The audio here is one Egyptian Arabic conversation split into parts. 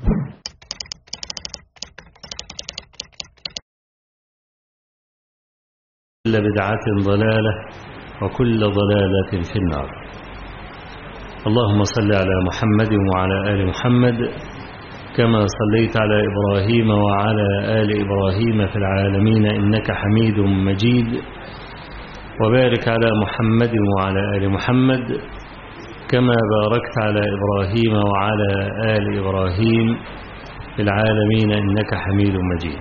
كل بدعة ضلالة وكل ضلالة في النار اللهم صل على محمد وعلى آل محمد كما صليت على إبراهيم وعلى آل إبراهيم في العالمين إنك حميد مجيد وبارك على محمد وعلى آل محمد كما باركت على إبراهيم وعلى آل إبراهيم في العالمين إنك حميد مجيد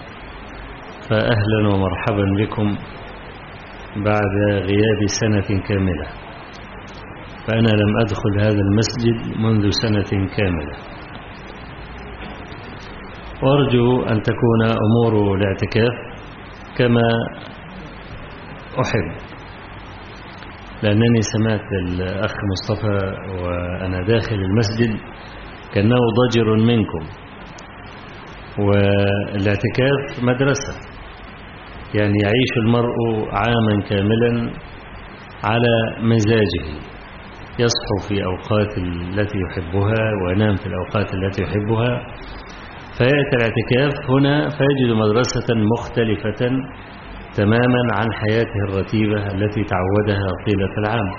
فأهلا ومرحبا بكم بعد غياب سنة كاملة فأنا لم أدخل هذا المسجد منذ سنة كاملة وأرجو أن تكون أمور الاعتكاف كما أحب لأنني سمعت الأخ مصطفى وأنا داخل المسجد كأنه ضجر منكم والاعتكاف مدرسة يعني يعيش المرء عاما كاملا على مزاجه يصحو في أوقات التي يحبها وينام في الأوقات التي يحبها فيأتي الاعتكاف هنا فيجد مدرسة مختلفة تماما عن حياته الرتيبة التي تعودها طيلة العام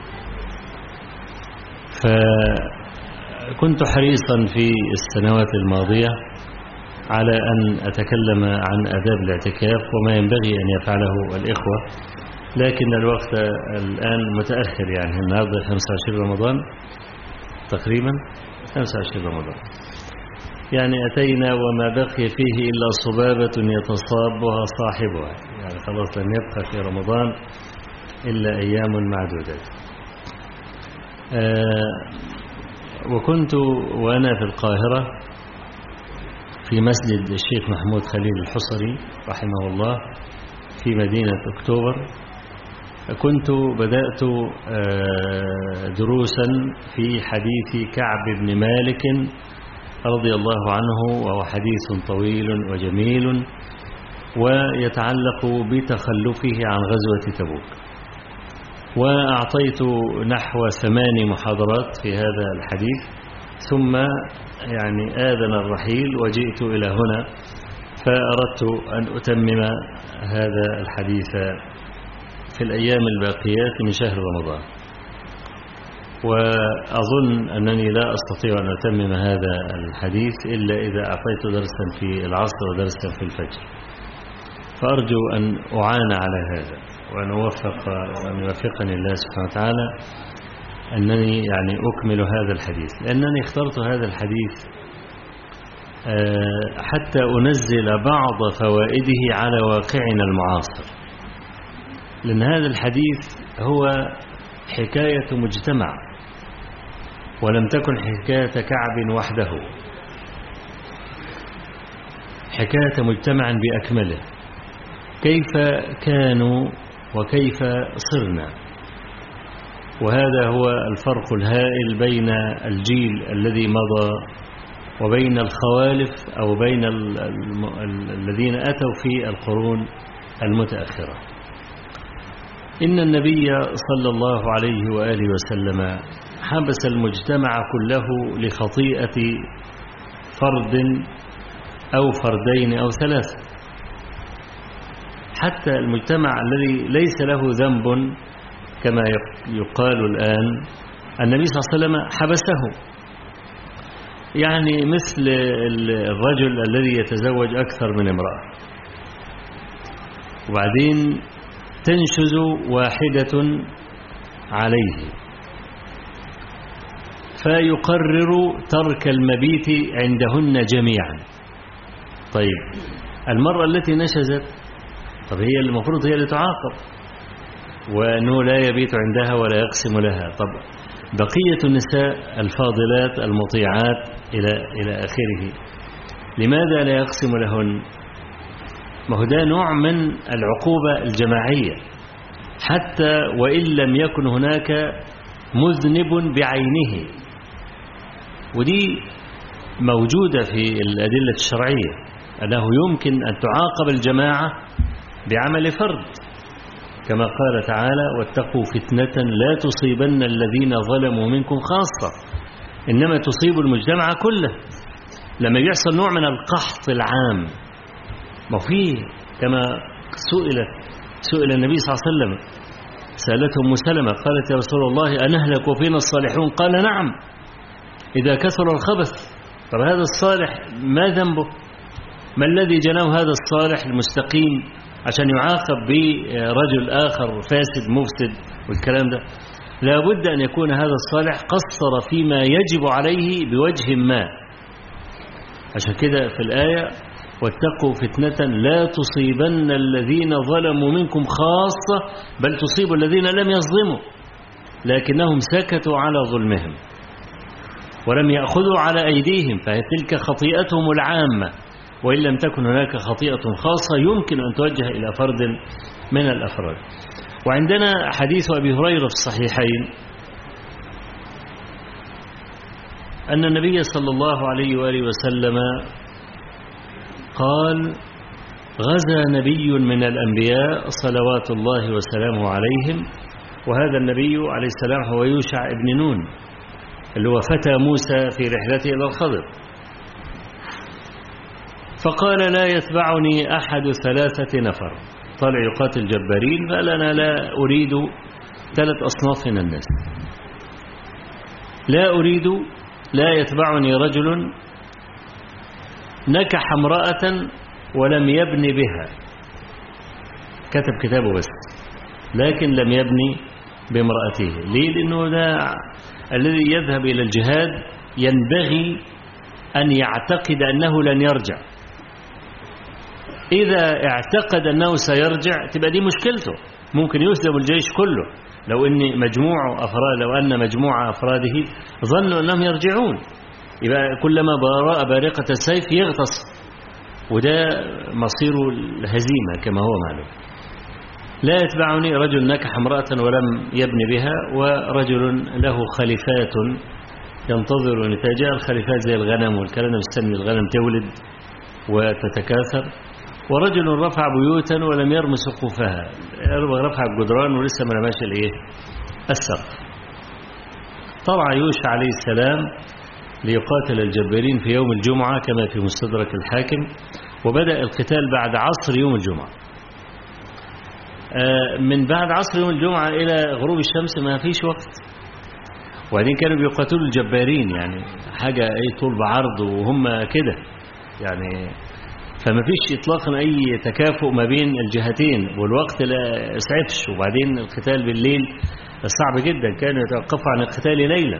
فكنت حريصا في السنوات الماضية على أن أتكلم عن أداب الاعتكاف وما ينبغي أن يفعله الإخوة لكن الوقت الآن متأخر يعني النهاردة 25 رمضان تقريبا 25 رمضان يعني أتينا وما بقي فيه إلا صبابة يتصابها صاحبها يعني خلاص لم يبقى في رمضان إلا أيام معدودة آه وكنت وأنا في القاهرة في مسجد الشيخ محمود خليل الحصري رحمه الله في مدينة أكتوبر كنت بدأت دروسا في حديث كعب بن مالك رضي الله عنه وهو حديث طويل وجميل ويتعلق بتخلفه عن غزوة تبوك وأعطيت نحو ثمان محاضرات في هذا الحديث ثم يعني آذن الرحيل وجئت إلى هنا فأردت أن أتمم هذا الحديث في الأيام الباقيات من شهر رمضان وأظن أنني لا أستطيع أن أتمم هذا الحديث إلا إذا أعطيت درسا في العصر ودرسا في الفجر فأرجو أن أعان على هذا وأن أوفق وأن يوفقني الله سبحانه وتعالى أنني يعني أكمل هذا الحديث لأنني اخترت هذا الحديث حتى أنزل بعض فوائده على واقعنا المعاصر لأن هذا الحديث هو حكاية مجتمع ولم تكن حكاية كعب وحده حكاية مجتمع بأكمله كيف كانوا وكيف صرنا وهذا هو الفرق الهائل بين الجيل الذي مضى وبين الخوالف أو بين ال ال ال الذين أتوا في القرون المتأخرة إن النبي صلى الله عليه وآله وسلم حبس المجتمع كله لخطيئة فرد أو فردين أو ثلاثة حتى المجتمع الذي ليس له ذنب كما يقال الآن النبي صلى الله عليه وسلم حبسه يعني مثل الرجل الذي يتزوج أكثر من امرأة وبعدين تنشز واحدة عليه فيقرر ترك المبيت عندهن جميعا طيب المرأة التي نشزت طب هي المفروض هي اللي تعاقب وأنه لا يبيت عندها ولا يقسم لها طب بقية النساء الفاضلات المطيعات إلى, إلى آخره لماذا لا يقسم لهن ما هو ده نوع من العقوبة الجماعية حتى وإن لم يكن هناك مذنب بعينه ودي موجودة في الأدلة الشرعية أنه يمكن أن تعاقب الجماعة بعمل فرد كما قال تعالى واتقوا فتنة لا تصيبن الذين ظلموا منكم خاصة إنما تصيب المجتمع كله لما يحصل نوع من القحط العام ما فيه كما سئل سئل النبي صلى الله عليه وسلم سألته أم سلمة قالت يا رسول الله أنهلك وفينا الصالحون قال نعم إذا كثر الخبث طب هذا الصالح ما ذنبه ما الذي جناه هذا الصالح المستقيم عشان يعاقب برجل آخر فاسد مفسد والكلام ده لا بد أن يكون هذا الصالح قصر فيما يجب عليه بوجه ما عشان كده في الآية واتقوا فتنة لا تصيبن الذين ظلموا منكم خاصة بل تصيب الذين لم يظلموا لكنهم سكتوا على ظلمهم ولم يأخذوا على أيديهم فتلك خطيئتهم العامة وإن لم تكن هناك خطيئة خاصة يمكن أن توجه إلى فرد من الأفراد وعندنا حديث أبي هريرة في الصحيحين أن النبي صلى الله عليه وآله وسلم قال غزا نبي من الأنبياء صلوات الله وسلامه عليهم وهذا النبي عليه السلام هو يوشع ابن نون اللي هو فتى موسى في رحلته إلى الخضر فقال لا يتبعني أحد ثلاثة نفر طالع يقاتل جبارين قال أنا لا أريد ثلاث أصناف من الناس لا أريد لا يتبعني رجل نكح امرأة ولم يبني بها كتب كتابه بس لكن لم يبني بامرأته ليه لأنه ده الذي يذهب إلى الجهاد ينبغي أن يعتقد أنه لن يرجع إذا اعتقد أنه سيرجع تبقى دي مشكلته ممكن يسلم الجيش كله لو أن مجموع أفراد لو أن مجموعة أفراده ظنوا أنهم يرجعون يبقى كلما براء بارقة السيف يغتص وده مصير الهزيمة كما هو معلوم لا يتبعني رجل نكح امرأة ولم يبني بها ورجل له خليفات ينتظر نتاجها الخليفات زي الغنم والكلام مستني الغنم تولد وتتكاثر ورجل رفع بيوتا ولم يرمي سقوفها رفع الجدران ولسه ما رماش الايه السقف طلع يوشع عليه السلام ليقاتل الجبارين في يوم الجمعة كما في مستدرك الحاكم وبدأ القتال بعد عصر يوم الجمعة من بعد عصر يوم الجمعة إلى غروب الشمس ما فيش وقت وبعدين كانوا بيقاتلوا الجبارين يعني حاجة ايه طول بعرض وهم كده يعني فما فيش إطلاقا أي تكافؤ ما بين الجهتين والوقت لا يسعفش وبعدين القتال بالليل صعب جدا كانوا يتوقفوا عن القتال ليلا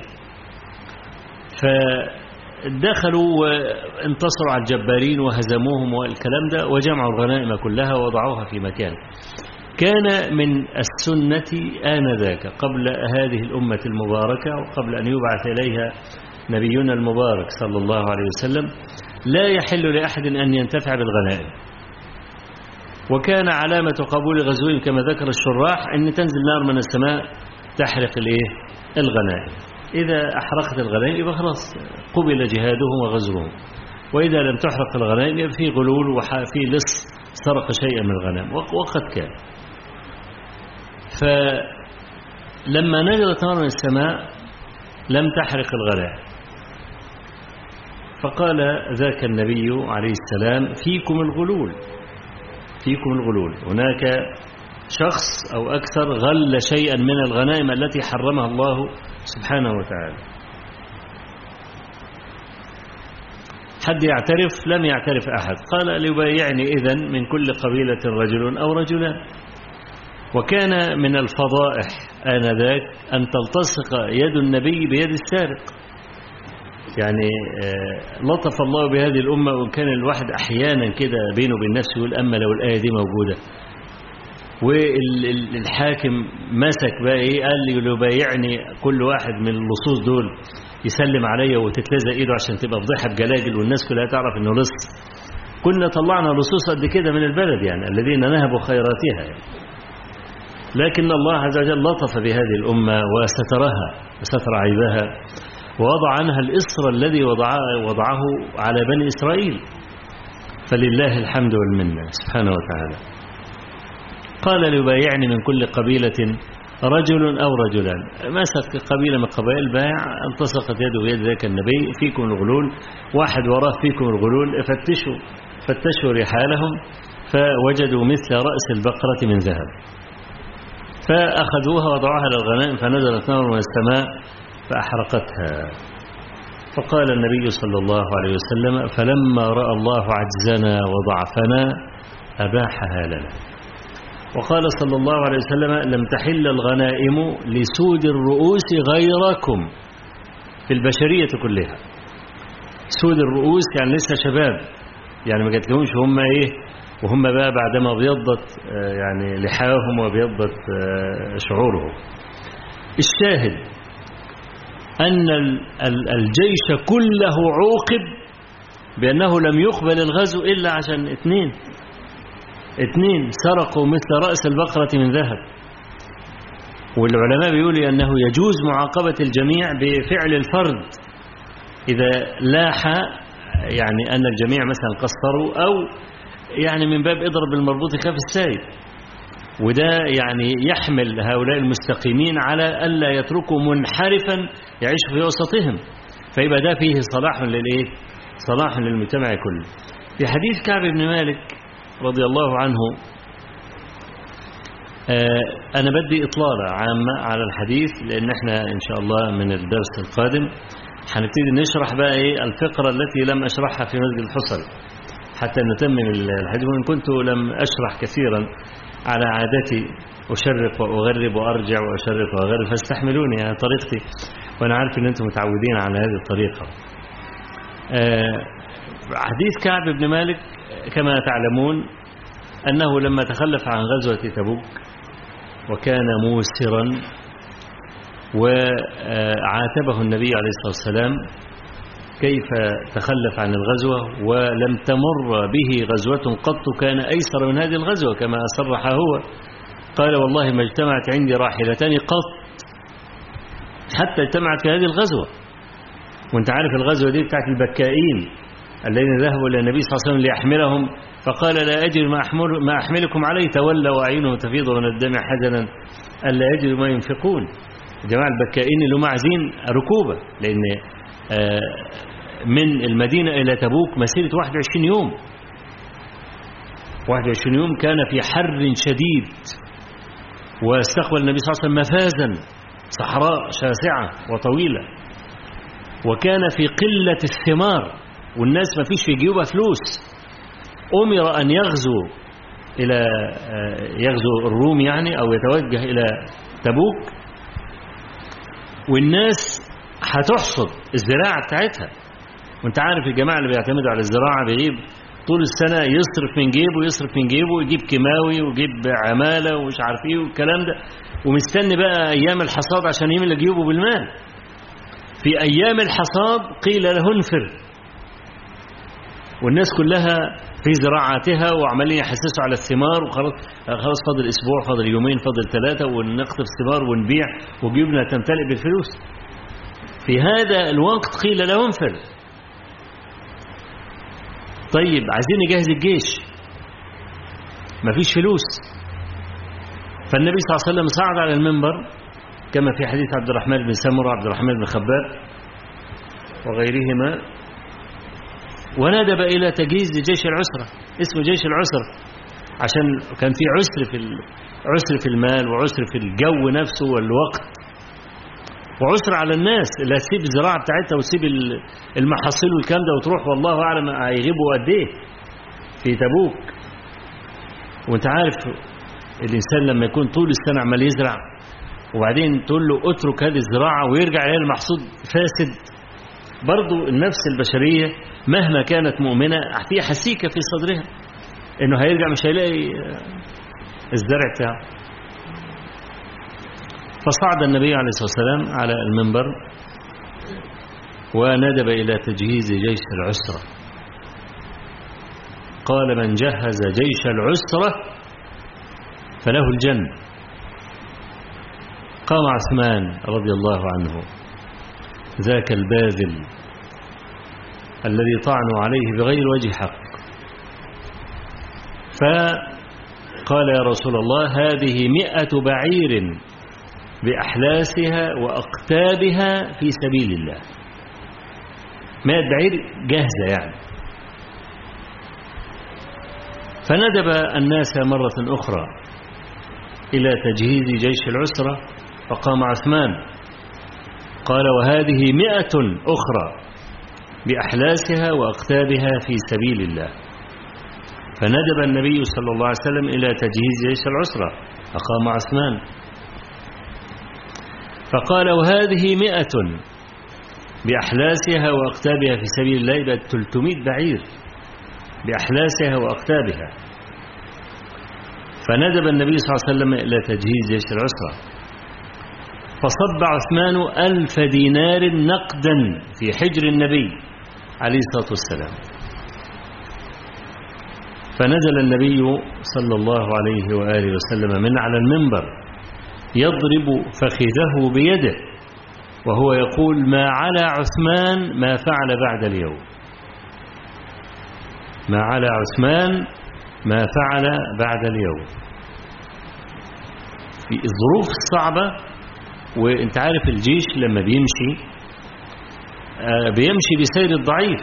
فدخلوا وانتصروا على الجبارين وهزموهم والكلام ده وجمعوا الغنائم كلها ووضعوها في مكان كان من السنة آنذاك قبل هذه الأمة المباركة وقبل أن يبعث إليها نبينا المبارك صلى الله عليه وسلم لا يحل لأحد أن ينتفع بالغنائم وكان علامة قبول غزوهم كما ذكر الشراح أن تنزل نار من السماء تحرق الايه الغنائم إذا أحرقت الغنائم يبقى خلاص قبل جهادهم وغزوهم وإذا لم تحرق الغنائم يبقى في غلول وفي لص سرق شيئا من الغنائم وقد كان فلما نزلت نار من السماء لم تحرق الغنائم فقال ذاك النبي عليه السلام فيكم الغلول فيكم الغلول هناك شخص أو أكثر غل شيئا من الغنائم التي حرمها الله سبحانه وتعالى حد يعترف لم يعترف أحد قال ليبايعني إذن من كل قبيلة رجل أو رجلان وكان من الفضائح آنذاك أن تلتصق يد النبي بيد السارق يعني لطف الله بهذه الأمة وإن كان الواحد أحيانا كده بينه وبين نفسه يقول أما لو الآية دي موجودة والحاكم مسك بقى إيه قال لي لو بايعني كل واحد من اللصوص دول يسلم عليا وتتلزق إيده عشان تبقى فضيحة بجلاجل والناس كلها تعرف إنه لص كنا طلعنا لصوص قد كده من البلد يعني الذين نهبوا خيراتها يعني. لكن الله عز وجل لطف بهذه الأمة وسترها وستر عيبها ووضع عنها الإصر الذي وضعه, وضعه على بني إسرائيل فلله الحمد والمنة سبحانه وتعالى قال ليبايعني من كل قبيلة رجل أو رجلان مسك قبيلة من قبائل بايع التصقت يده بيد ذاك النبي فيكم الغلول واحد وراه فيكم الغلول فتشوا فتشوا رحالهم فوجدوا مثل رأس البقرة من ذهب فأخذوها وضعوها للغنائم فنزلت نار من السماء فأحرقتها فقال النبي صلى الله عليه وسلم فلما رأى الله عجزنا وضعفنا أباحها لنا وقال صلى الله عليه وسلم لم تحل الغنائم لسود الرؤوس غيركم في البشرية كلها سود الرؤوس يعني لسه شباب يعني ما جاتلهمش هم ايه وهم بقى بعدما ابيضت يعني لحاهم وابيضت شعورهم الشاهد أن الجيش كله عوقب بأنه لم يقبل الغزو إلا عشان اثنين اثنين سرقوا مثل رأس البقرة من ذهب والعلماء بيقولوا أنه يجوز معاقبة الجميع بفعل الفرد إذا لاح يعني أن الجميع مثلا قصروا أو يعني من باب اضرب المربوط خاف السائد وده يعني يحمل هؤلاء المستقيمين على ألا يتركوا منحرفا يعيش في وسطهم فيبقى ده فيه صلاح للإيه صلاح للمجتمع كله في حديث كعب بن مالك رضي الله عنه أنا بدي إطلالة عامة على الحديث لأن احنا إن شاء الله من الدرس القادم هنبتدي نشرح بقى إيه الفقرة التي لم أشرحها في مسجد الحصل حتى نتمم الحديث وإن كنت لم أشرح كثيرا على عادتي أشرق وأغرب وأرجع وأشرق وأغرب فاستحملوني يعني طريقتي وأنا عارف أن أنتم متعودين على هذه الطريقة حديث كعب بن مالك كما تعلمون أنه لما تخلف عن غزوة تبوك وكان موسرا وعاتبه النبي عليه الصلاة والسلام كيف تخلف عن الغزوة ولم تمر به غزوة قط كان أيسر من هذه الغزوة كما صرح هو قال والله ما اجتمعت عندي راحلتان قط حتى اجتمعت في هذه الغزوة وانت عارف الغزوة دي بتاعت البكائين الذين ذهبوا إلى النبي صلى الله عليه وسلم ليحملهم فقال لا أجد ما, أحمل ما أحملكم عليه تولى وأعينهم تفيض من الدم حزنا ألا يجدوا ما ينفقون جماعة البكائين اللي هم عايزين ركوبة لأن من المدينة إلى تبوك مسيرة 21 يوم 21 يوم كان في حر شديد واستقبل النبي صلى الله عليه وسلم مفازا صحراء شاسعة وطويلة وكان في قلة الثمار والناس ما فيش في جيوبها فلوس أمر أن يغزو إلى يغزو الروم يعني أو يتوجه إلى تبوك والناس هتحصد الزراعة بتاعتها وانت عارف الجماعة اللي بيعتمدوا على الزراعة بيجيب طول السنة يصرف من جيبه يصرف من جيبه ويجيب كيماوي ويجيب عمالة ومش عارف ايه والكلام ده ومستني بقى أيام الحصاد عشان يملى جيوبه بالمال في أيام الحصاد قيل له انفر والناس كلها في زراعاتها وعمالين يحسسوا على الثمار وخلاص خلاص فاضل اسبوع فاضل يومين فاضل ثلاثه ونقطف ثمار ونبيع وجيوبنا تمتلئ بالفلوس في هذا الوقت قيل له انفر طيب عايزين نجهز الجيش مفيش فلوس فالنبي صلى الله عليه وسلم صعد على المنبر كما في حديث عبد الرحمن بن سمرة وعبد الرحمن بن خباب وغيرهما وندب إلى تجهيز جيش العسرة اسمه جيش العسرة عشان كان في عسر في عسر في المال وعسر في الجو نفسه والوقت وعسر على الناس اللي هتسيب الزراعة بتاعتها وتسيب المحاصيل والكلام ده وتروح والله أعلم هيغيبوا قد إيه في تبوك وأنت عارف الإنسان لما يكون طول السنة عمال يزرع وبعدين تقول له اترك هذه الزراعة ويرجع إلى المحصول فاسد برضو النفس البشرية مهما كانت مؤمنة في حسيكة في صدرها انه هيرجع مش هيلاقي الزرع بتاعه فصعد النبي عليه الصلاة والسلام على المنبر وندب إلى تجهيز جيش العسرة قال من جهز جيش العسرة فله الجنة قام عثمان رضي الله عنه ذاك الباذل الذي طعنوا عليه بغير وجه حق فقال يا رسول الله هذه مئة بعير بأحلاسها وأقتابها في سبيل الله مائة بعير جاهزة يعني فندب الناس مرة أخرى إلى تجهيز جيش العسرة فقام عثمان قال وهذه مئة أخرى بأحلاسها وأقتابها في سبيل الله فندب النبي صلى الله عليه وسلم إلى تجهيز جيش العسرة فقام عثمان فقال وهذه مئة بأحلاسها وأقتابها في سبيل الله يبقى 300 بعير بأحلاسها وأقتابها فندب النبي صلى الله عليه وسلم إلى تجهيز جيش العسرة فصب عثمان ألف دينار نقدا في حجر النبي عليه الصلاة والسلام فنزل النبي صلى الله عليه وآله وسلم من على المنبر يضرب فخذه بيده وهو يقول ما على عثمان ما فعل بعد اليوم ما على عثمان ما فعل بعد اليوم في الظروف الصعبة وانت عارف الجيش لما بيمشي بيمشي بسير الضعيف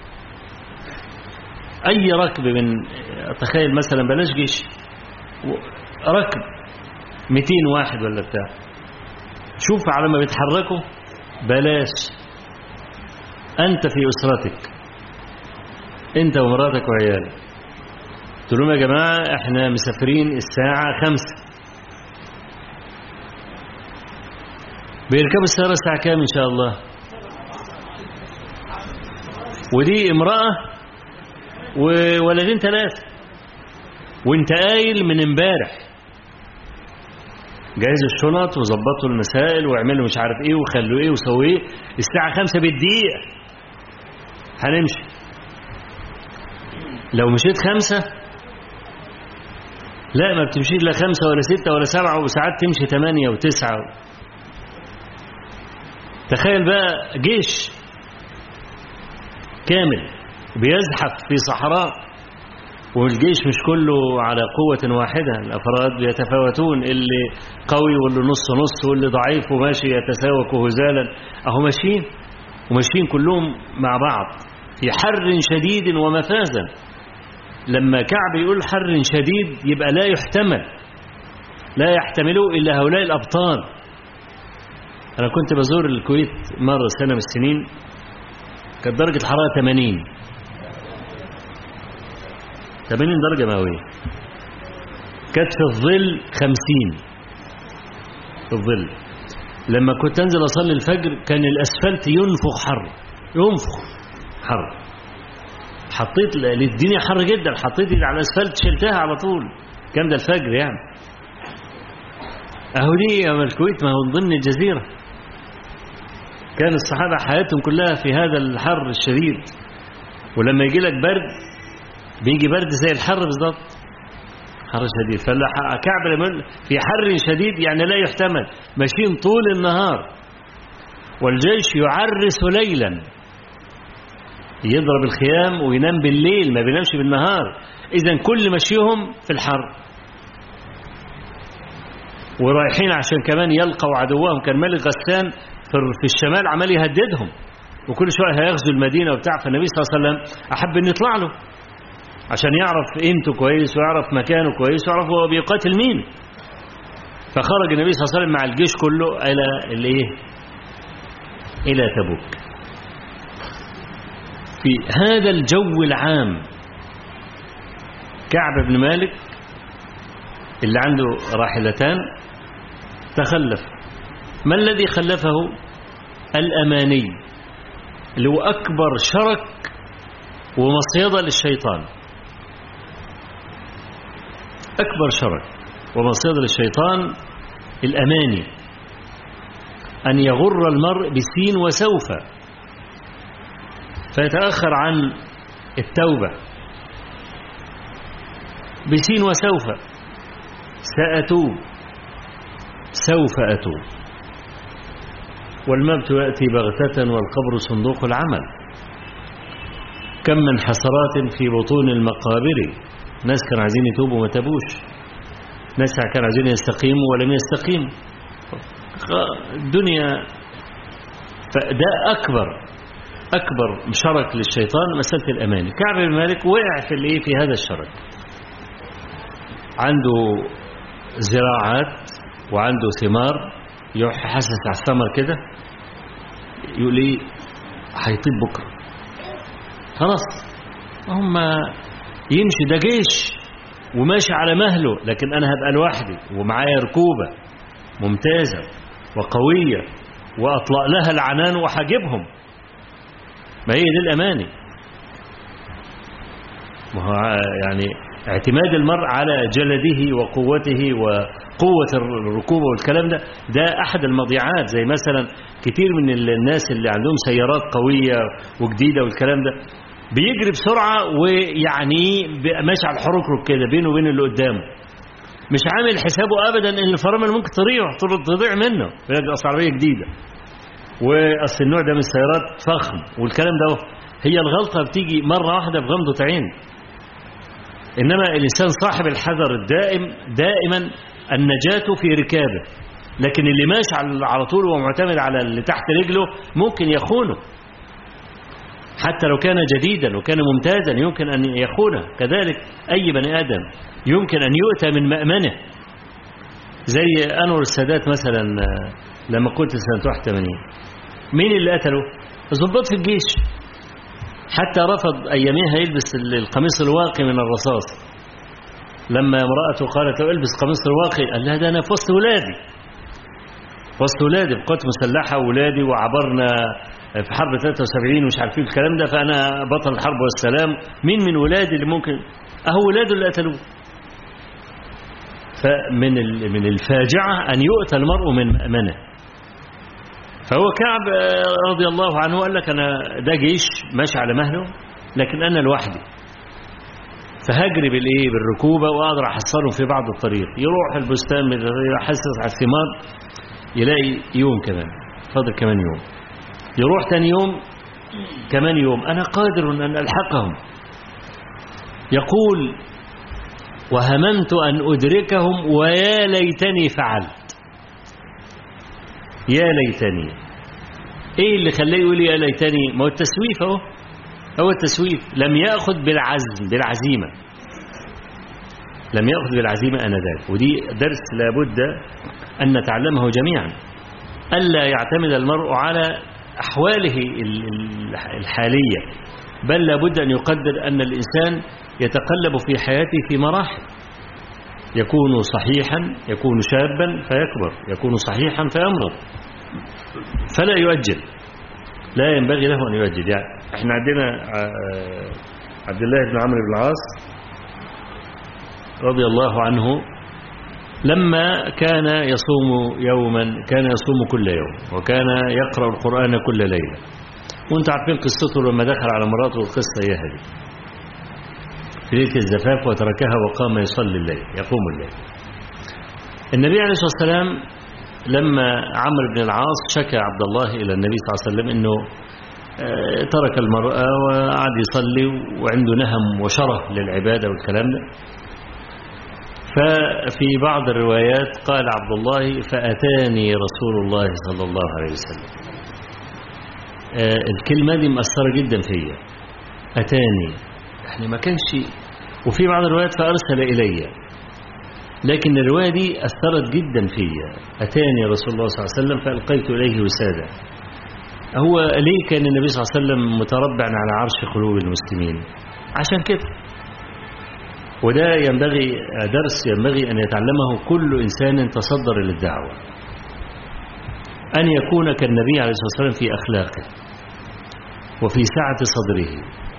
أي ركب من تخيل مثلا بلاش جيش ركب 200 واحد ولا بتاع شوف على ما بيتحركوا بلاش أنت في أسرتك أنت ومراتك وعيالك قلت لهم يا جماعة احنا مسافرين الساعة خمسة بيركبوا السيارة الساعة كام إن شاء الله ودي امرأة وولدين ثلاثة وانت قايل من امبارح جهزوا الشنط وظبطوا المسائل واعملوا مش عارف ايه وخلوا ايه وسووا ايه الساعة خمسة بالدقيقة هنمشي لو مشيت خمسة لا ما بتمشيش لا خمسة ولا ستة ولا سبعة وساعات تمشي ثمانية وتسعة تخيل بقى جيش كامل بيزحف في صحراء والجيش مش كله على قوة واحدة الأفراد بيتفاوتون اللي قوي واللي نص نص واللي ضعيف وماشي يتساوك هزالا أهو ماشيين وماشيين كلهم مع بعض في حر شديد ومفازا لما كعب يقول حر شديد يبقى لا يحتمل لا يحتمله إلا هؤلاء الأبطال أنا كنت بزور الكويت مرة سنة من السنين كانت درجة الحرارة 80 80 درجة مئوية كانت في الظل 50 في الظل لما كنت أنزل أصلي الفجر كان الأسفلت ينفخ حر ينفخ حر حطيت الدنيا حر جدا حطيت ايدي على الأسفلت شلتها على طول كان ده الفجر يعني أهو دي يا الكويت ما هو من ضمن الجزيرة كان الصحابة حياتهم كلها في هذا الحر الشديد ولما يجي لك برد بيجي برد زي الحر بالظبط حر شديد فكعب لما في حر شديد يعني لا يحتمل ماشيين طول النهار والجيش يعرس ليلا يضرب الخيام وينام بالليل ما بينامش بالنهار إذا كل مشيهم في الحر ورايحين عشان كمان يلقوا عدوهم كان ملك غسان في الشمال عمال يهددهم وكل شوية هيغزو المدينة وبتاع فالنبي صلى الله عليه وسلم أحب أن يطلع له عشان يعرف قيمته كويس ويعرف مكانه كويس ويعرف هو بيقاتل مين فخرج النبي صلى الله عليه وسلم مع الجيش كله إلى الايه إلى تبوك في هذا الجو العام كعب بن مالك اللي عنده راحلتان تخلف ما الذي خلفه الأماني اللي هو أكبر شرك ومصيدة للشيطان أكبر شرك ومصيدة للشيطان الأماني أن يغر المرء بسين وسوف فيتأخر عن التوبة بسين وسوف سأتوب سوف أتوب والموت يأتي بغتة والقبر صندوق العمل كم من حسرات في بطون المقابر ناس كانوا عايزين يتوبوا ما تابوش ناس كانوا عايزين يستقيموا ولم يستقيموا الدنيا فده أكبر أكبر شرك للشيطان مسألة الأماني كعب بن مالك وقع في الإيه في هذا الشرك عنده زراعات وعنده ثمار يروح حاسس على الثمر كده يقول ايه هيطيب بكره خلاص هم يمشي ده جيش وماشي على مهله لكن انا هبقى لوحدي ومعايا ركوبه ممتازه وقويه واطلق لها العنان وهجيبهم ما هي دي الاماني ما هو يعني اعتماد المرء على جلده وقوته وقوة الركوبة والكلام ده ده أحد المضيعات زي مثلا كتير من الناس اللي عندهم سيارات قوية وجديدة والكلام ده بيجري بسرعة ويعني ماشي على الحركرك كده بينه وبين اللي قدامه مش عامل حسابه أبدا إن الفرامل ممكن تضيع تضيع منه بلاد أصل عربية جديدة وأصل النوع ده من السيارات فخم والكلام ده هي الغلطة بتيجي مرة واحدة بغمضة عين إنما الإنسان صاحب الحذر الدائم دائما النجاة في ركابه لكن اللي ماشي على طول ومعتمد على اللي تحت رجله ممكن يخونه حتى لو كان جديدا وكان ممتازا يمكن أن يخونه كذلك أي بني آدم يمكن أن يؤتى من مأمنه زي أنور السادات مثلا لما كنت سنة 81 مين اللي قتله؟ ضباط في الجيش حتى رفض أيامها يلبس القميص الواقي من الرصاص لما امرأته قالت له البس قميص الواقي قال لها ده أنا في وسط ولادي في وسط ولادي بقوات مسلحة وولادي وعبرنا في حرب 73 ومش عارفين الكلام ده فأنا بطل الحرب والسلام مين من ولادي اللي ممكن أهو ولاده اللي قتلوه فمن من الفاجعة أن يؤتى المرء من مأمنه فهو كعب رضي الله عنه قال لك أنا ده جيش ماشي على مهله لكن أنا لوحدي فهجري بالإيه بالركوبة وأقدر أحصله في بعض الطريق يروح البستان يحسس على الثمار يلاقي يوم كمان فاضل كمان يوم يروح تاني يوم كمان يوم أنا قادر أن ألحقهم يقول وهممت أن أدركهم ويا ليتني فعلت يا ليتني ايه اللي خلاه يقول يا ليتني ما هو التسويف اهو هو التسويف لم ياخذ بالعزم بالعزيمه لم ياخذ بالعزيمه انذاك ودي درس لابد ان نتعلمه جميعا الا يعتمد المرء على احواله الحاليه بل لابد ان يقدر ان الانسان يتقلب في حياته في مراحل يكون صحيحا يكون شابا فيكبر يكون صحيحا فيمرض فلا يؤجل لا ينبغي له أن يؤجل يعني احنا عندنا عبد الله بن عمرو بن العاص رضي الله عنه لما كان يصوم يوما كان يصوم كل يوم وكان يقرأ القرآن كل ليلة وانت عارفين قصته لما دخل على مراته القصة هي هذه في ليلة الزفاف وتركها وقام يصلي الليل يقوم الليل النبي عليه الصلاة والسلام لما عمرو بن العاص شكى عبد الله إلى النبي صلى الله عليه وسلم أنه ترك المرأة وقعد يصلي وعنده نهم وشره للعبادة والكلام ده ففي بعض الروايات قال عبد الله فأتاني رسول الله صلى الله عليه وسلم الكلمة دي مأثرة جدا فيا أتاني يعني ما كانش وفي بعض الروايات فأرسل إلي لكن الرواية دي أثرت جدا فيا أتاني رسول الله صلى الله عليه وسلم فألقيت إليه وسادة هو ليه كان النبي صلى الله عليه وسلم متربعا على عرش قلوب المسلمين عشان كده وده ينبغي درس ينبغي أن يتعلمه كل إنسان تصدر للدعوة أن يكون كالنبي عليه الصلاة والسلام في أخلاقه وفي سعة صدره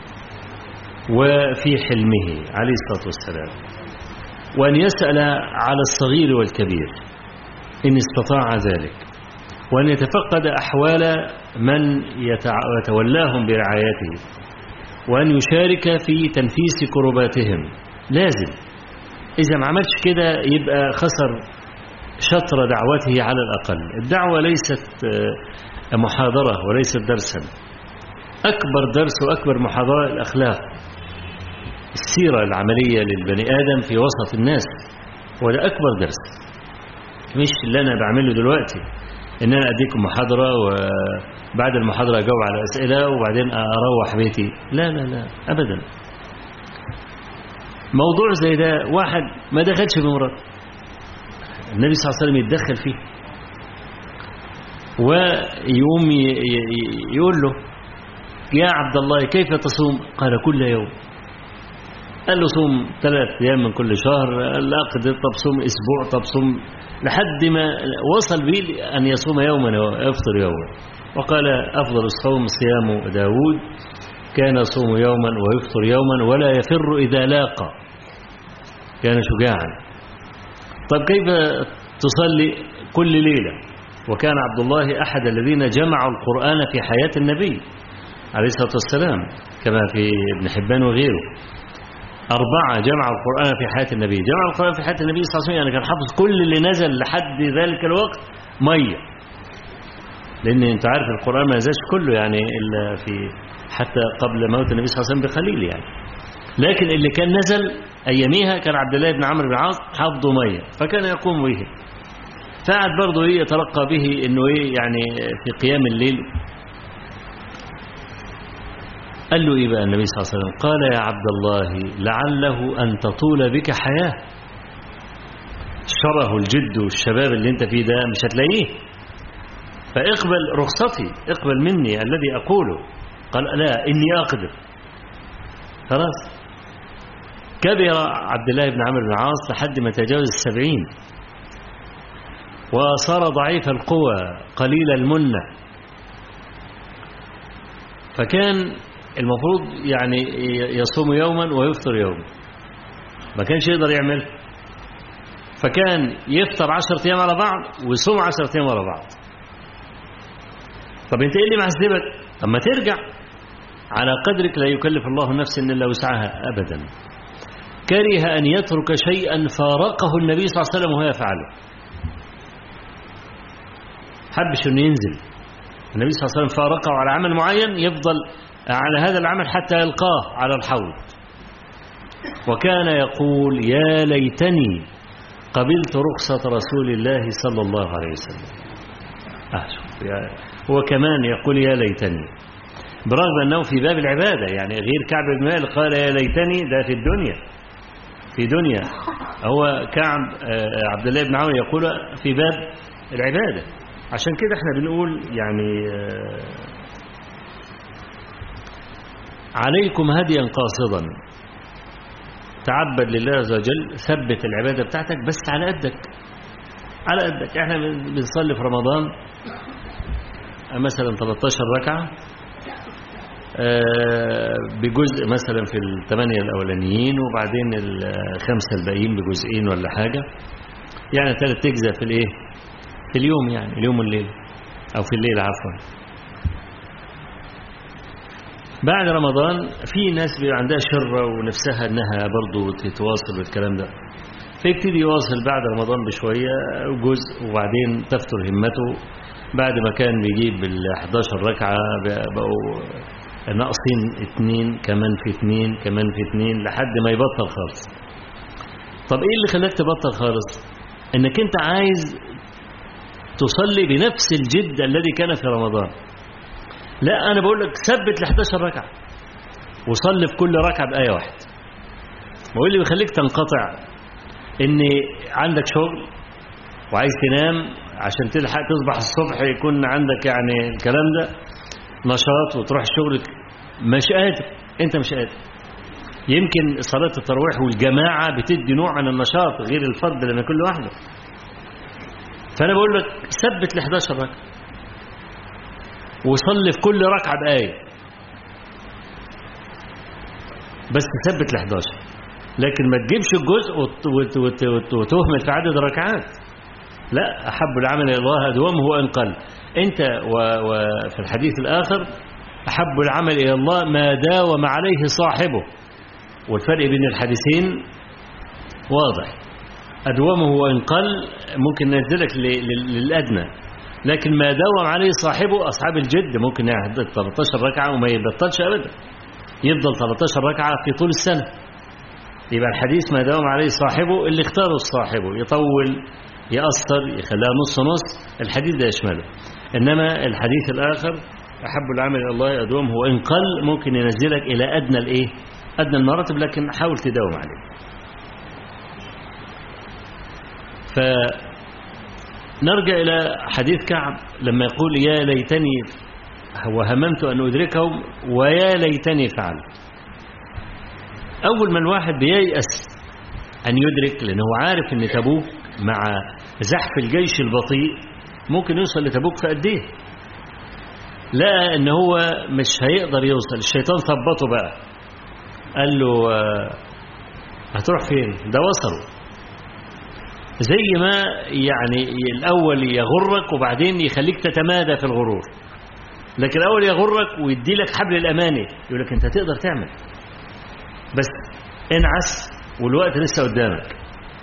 وفي حلمه عليه الصلاة والسلام وأن يسأل على الصغير والكبير إن استطاع ذلك وأن يتفقد أحوال من يتولاهم برعايته وأن يشارك في تنفيس كرباتهم لازم إذا ما عملش كده يبقى خسر شطر دعوته على الأقل الدعوة ليست محاضرة وليست درسا أكبر درس وأكبر محاضرة الأخلاق السيرة العملية للبني آدم في وسط الناس وده أكبر درس مش اللي أنا بعمله دلوقتي ان انا اديكم محاضرة وبعد المحاضرة اجاوب على اسئلة وبعدين اروح بيتي لا لا لا ابدا موضوع زي ده واحد ما دخلش بمراته النبي صلى الله عليه وسلم يتدخل فيه ويقوم يقول له يا عبد الله كيف تصوم قال كل يوم قال له صوم ثلاث أيام من كل شهر لا أقدر طب صوم أسبوع طب صوم لحد ما وصل به أن يصوم يوما ويفطر يوما وقال أفضل الصوم صيام داود كان يصوم يوما ويفطر يوما ولا يفر إذا لاقى كان شجاعا طب كيف تصلي كل ليلة وكان عبد الله أحد الذين جمعوا القرآن في حياة النبي عليه الصلاة والسلام كما في ابن حبان وغيره أربعة جمعوا القرآن في حياة النبي جمعوا القرآن في حياة النبي صلى الله عليه وسلم يعني كان حافظ كل اللي نزل لحد ذلك الوقت مية لأن أنت عارف القرآن ما نزلش كله يعني إلا في حتى قبل موت النبي صلى الله عليه وسلم بقليل يعني لكن اللي كان نزل أياميها كان عبد الله بن عمرو بن العاص حافظه مية فكان يقوم به فقعد برضه ايه يترقى به انه ايه يعني في قيام الليل قال له ايه بقى النبي صلى الله عليه وسلم قال يا عبد الله لعله ان تطول بك حياه الشره الجد والشباب اللي انت فيه ده مش هتلاقيه فاقبل رخصتي اقبل مني الذي اقوله قال لا اني اقدر خلاص كبر عبد الله بن عمرو بن العاص لحد ما تجاوز السبعين وصار ضعيف القوى قليل المنة فكان المفروض يعني يصوم يوما ويفطر يوما ما كانش يقدر يعمل فكان يفطر عشرة أيام على بعض ويصوم عشرة أيام على بعض طب انت ايه اللي معذبك طب ما ترجع على قدرك لا يكلف الله نفسا الا وسعها ابدا كره ان يترك شيئا فارقه النبي صلى الله عليه وسلم وهو يفعله حبش انه ينزل النبي صلى الله عليه وسلم فارقه على عمل معين يفضل على هذا العمل حتى يلقاه على الحوض وكان يقول يا ليتني قبلت رخصة رسول الله صلى الله عليه وسلم هو كمان يقول يا ليتني برغم أنه في باب العبادة يعني غير كعب بن مالك قال يا ليتني ده في الدنيا في دنيا هو كعب عبد الله بن عون يقول في باب العبادة عشان كده احنا بنقول يعني عليكم هديا قاصدا تعبد لله عز وجل ثبت العبادة بتاعتك بس على قدك على قدك احنا بنصلي في رمضان مثلا 13 ركعة بجزء مثلا في الثمانية الأولانيين وبعدين الخمسة الباقيين بجزئين ولا حاجة يعني ثلاث تجزء في الايه في اليوم يعني اليوم والليل أو في الليل عفوا بعد رمضان في ناس بيبقى عندها شرة ونفسها انها برضو تتواصل بالكلام ده فيبتدي يواصل بعد رمضان بشوية جزء وبعدين تفتر همته بعد ما كان بيجيب ال 11 ركعة بقوا ناقصين اتنين كمان في اتنين كمان في اتنين لحد ما يبطل خالص طب ايه اللي خلاك تبطل خالص انك انت عايز تصلي بنفس الجد الذي كان في رمضان لا أنا بقول لك ثبت ل 11 ركعة وصلي في كل ركعة بآية واحدة بقول لي بيخليك تنقطع إن عندك شغل وعايز تنام عشان تلحق تصبح الصبح يكون عندك يعني الكلام ده نشاط وتروح شغلك مش قادر أنت مش قادر يمكن صلاة التراويح والجماعة بتدي نوع من النشاط غير الفرد لما كل واحدة فأنا بقول لك ثبت ل 11 ركعة وصلي في كل ركعة بآية بس تثبت ال 11 لكن ما تجيبش الجزء وتهمل في عدد الركعات لا أحب العمل إلى الله أدومه وإن قل أنت وفي الحديث الآخر أحب العمل إلى الله ما داوم عليه صاحبه والفرق بين الحديثين واضح أدومه وإن قل ممكن ننزلك للأدنى لكن ما داوم عليه صاحبه أصحاب الجد ممكن يحدد 13 ركعة وما يبطلش أبدا يفضل 13 ركعة في طول السنة يبقى الحديث ما داوم عليه صاحبه اللي اختاره صاحبه يطول يأثر يخليها نص نص الحديث ده يشمله إنما الحديث الآخر أحب العمل إلى الله أدوم هو إن قل ممكن ينزلك إلى أدنى الإيه أدنى المراتب لكن حاول تداوم عليه فنرجع إلى حديث كعب لما يقول يا ليتني وهممت أن أدركهم ويا ليتني فعلت أول ما الواحد بييأس أن يدرك لأنه هو عارف أن تبوك مع زحف الجيش البطيء ممكن يوصل لتبوك في قد ايه لقى ان هو مش هيقدر يوصل الشيطان ثبطه بقى قال له آه، هتروح فين ده وصلوا زي ما يعني الأول يغرك وبعدين يخليك تتمادى في الغرور لكن الأول يغرك ويدي لك حبل الأماني يقول لك أنت تقدر تعمل بس انعس والوقت لسه قدامك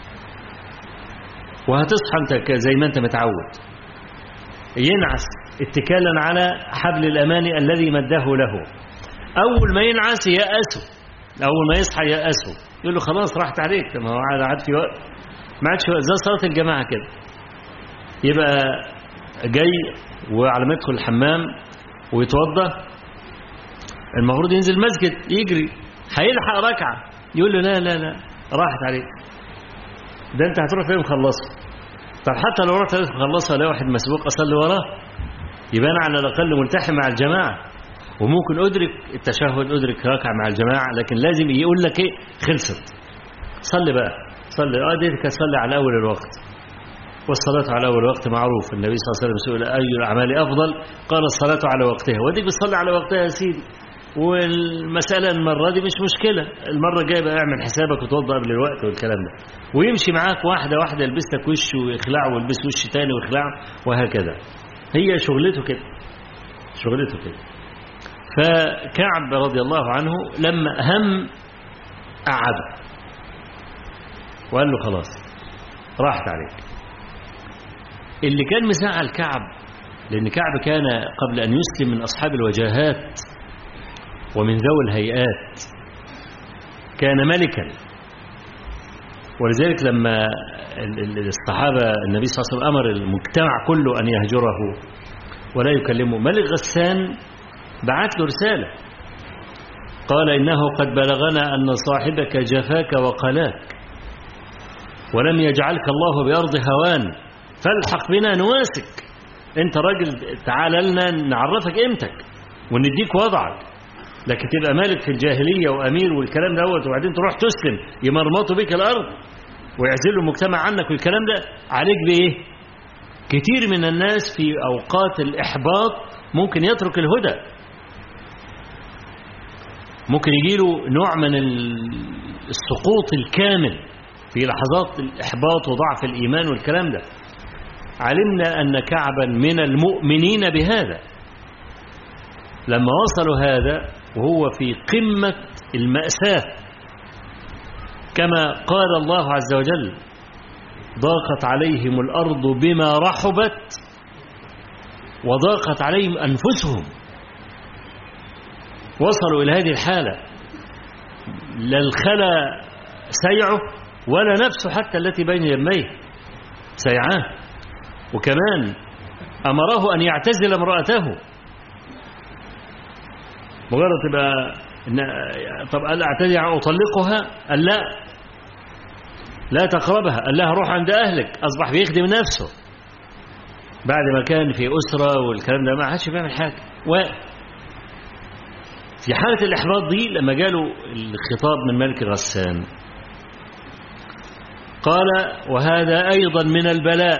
وهتصحى انت زي ما انت متعود ينعس اتكالا على حبل الأمان الذي مده له أول ما ينعس يأسه أول ما يصحى يأسه يقول له خلاص راحت عليك ما هو عاد في وقت ما عادش وقت زي صلاة الجماعة كده يبقى جاي وعلى ما يدخل الحمام ويتوضى المفروض ينزل مسجد يجري هيلحق ركعة يقول له لا لا لا راحت عليك ده انت هتروح فين مخلصه طب حتى لو رحت مخلصها الاقي واحد مسبوق اصلي وراه يبقى انا على الاقل ملتحم مع الجماعه وممكن ادرك التشهد ادرك ركعه مع الجماعه لكن لازم يقول لك ايه خلصت صلي بقى صلي اه ديتك صلي على اول الوقت والصلاة على أول وقت معروف النبي صلى الله عليه وسلم سئل أي الأعمال أفضل قال الصلاة على وقتها وديك بتصلي على وقتها يا سيدي والمسألة المرة دي مش مشكلة المرة الجاية بقى اعمل حسابك وتوضى قبل الوقت والكلام ده ويمشي معاك واحدة واحدة يلبس لك وش ويخلعه ويلبس وش تاني ويخلعه وهكذا هي شغلته كده شغلته كده فكعب رضي الله عنه لما هم قعد وقال له خلاص راحت عليك اللي كان مزعل كعب لأن كعب كان قبل أن يسلم من أصحاب الوجاهات ومن ذوي الهيئات كان ملكا ولذلك لما الصحابة النبي صلى الله عليه وسلم أمر المجتمع كله أن يهجره ولا يكلمه ملك غسان بعت له رسالة قال إنه قد بلغنا أن صاحبك جفاك وقلاك ولم يجعلك الله بأرض هوان فالحق بنا نواسك انت راجل تعال لنا نعرفك قيمتك ونديك وضعك لكن تبقى مالك في الجاهلية وأمير والكلام دوت وبعدين تروح تسلم يمرمطوا بك الأرض ويعزلوا المجتمع عنك والكلام ده عليك بإيه كتير من الناس في أوقات الإحباط ممكن يترك الهدى ممكن يجيله نوع من السقوط الكامل في لحظات الإحباط وضعف الإيمان والكلام ده علمنا أن كعبا من المؤمنين بهذا لما وصلوا هذا وهو في قمة المأساة كما قال الله عز وجل ضاقت عليهم الأرض بما رحبت وضاقت عليهم أنفسهم وصلوا إلى هذه الحالة لا الخلا سيعه ولا نفسه حتى التي بين يميه سيعاه وكمان أمره أن يعتزل امرأته مجرد تبقى طب قال اعتدي اطلقها قال لا لا تقربها قال لها روح عند اهلك اصبح بيخدم نفسه بعد ما كان في اسره والكلام ده ما عادش بيعمل حاجه و في حاله الاحباط دي لما جاله الخطاب من ملك غسان قال وهذا ايضا من البلاء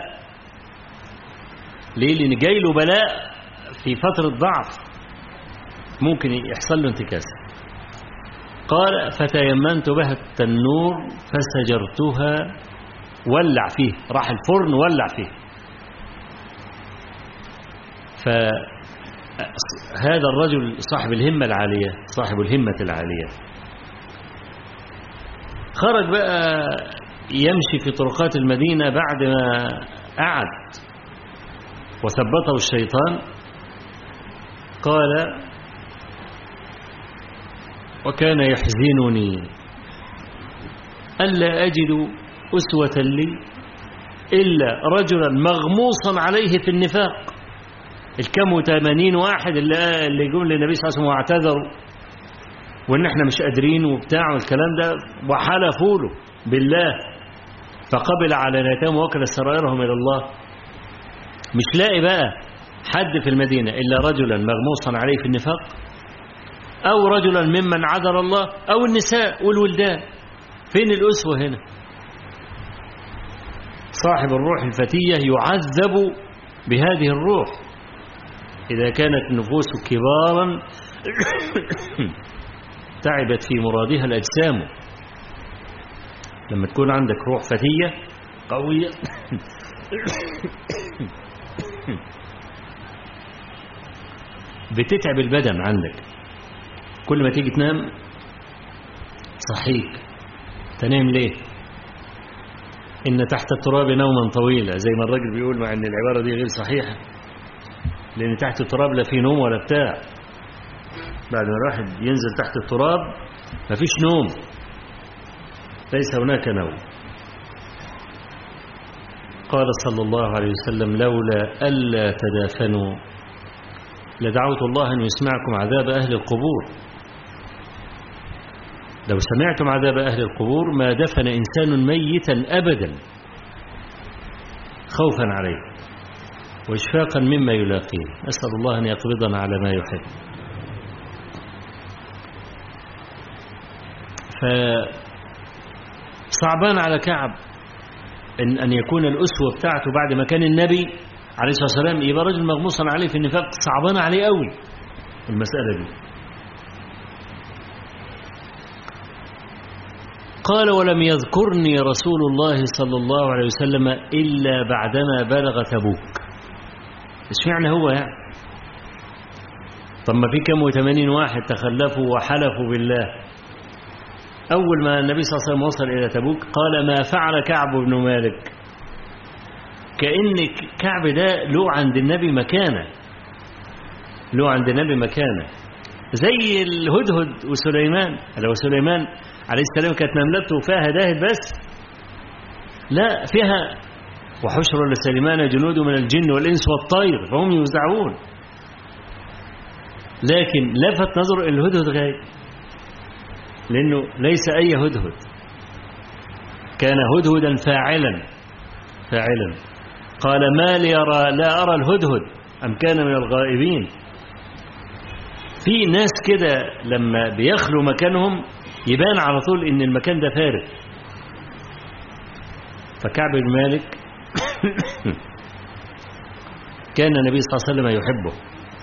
ليه لان جاي له بلاء في فتره ضعف ممكن يحصل له انتكاسة قال فتيمنت بها التنور فسجرتها ولع فيه راح الفرن ولع فيه فهذا الرجل صاحب الهمة العالية صاحب الهمة العالية خرج بقى يمشي في طرقات المدينة بعد ما قعد وثبته الشيطان قال وكان يحزنني ألا أجد أسوة لي إلا رجلا مغموصا عليه في النفاق الكم وثمانين واحد اللي اللي جم للنبي صلى الله عليه وسلم واعتذروا وان احنا مش قادرين وبتاع والكلام ده وحلفوا له بالله فقبل على نيتهم وكل سرائرهم الى الله مش لاقي بقى حد في المدينة إلا رجلا مغموصا عليه في النفاق أو رجلا ممن عذر الله أو النساء والولدان فين الأسوة هنا صاحب الروح الفتية يعذب بهذه الروح إذا كانت النفوس كبارا تعبت في مرادها الأجسام لما تكون عندك روح فتية قوية بتتعب البدن عندك كل ما تيجي تنام صحيك تنام ليه إن تحت التراب نوما طويلا زي ما الراجل بيقول مع أن العبارة دي غير صحيحة لأن تحت التراب لا في نوم ولا بتاع بعد ما الواحد ينزل تحت التراب مفيش نوم ليس هناك نوم قال صلى الله عليه وسلم لولا ألا تدافنوا لدعوت الله أن يسمعكم عذاب أهل القبور لو سمعتم عذاب أهل القبور ما دفن إنسان ميتا أبدا خوفا عليه وإشفاقا مما يلاقيه أسأل الله أن يقبضنا على ما يحب فصعبان على كعب إن, أن يكون الأسوة بتاعته بعد ما كان النبي عليه الصلاة والسلام يبقى رجل مغموصا عليه في النفاق صعبان عليه قوي المسألة دي قال ولم يذكرني رسول الله صلى الله عليه وسلم إلا بعدما بلغ تبوك اشمعنى هو يعني طب ما في كم وثمانين واحد تخلفوا وحلفوا بالله أول ما النبي صلى الله عليه وسلم وصل إلى تبوك قال ما فعل كعب بن مالك كأن كعب ده له عند النبي مكانة له عند النبي مكانة زي الهدهد وسليمان لو سليمان عليه السلام كانت مملكته فيها هداهد بس لا فيها وحشر لسليمان جنود من الجن والإنس والطير فهم يوزعون لكن لفت نظر الهدهد غايب لأنه ليس أي هدهد كان هدهدا فاعلا فاعلا قال ما لي أرى لا أرى الهدهد أم كان من الغائبين في ناس كده لما بيخلوا مكانهم يبان على طول ان المكان ده فارغ فكعب بن مالك كان النبي صلى الله عليه وسلم يحبه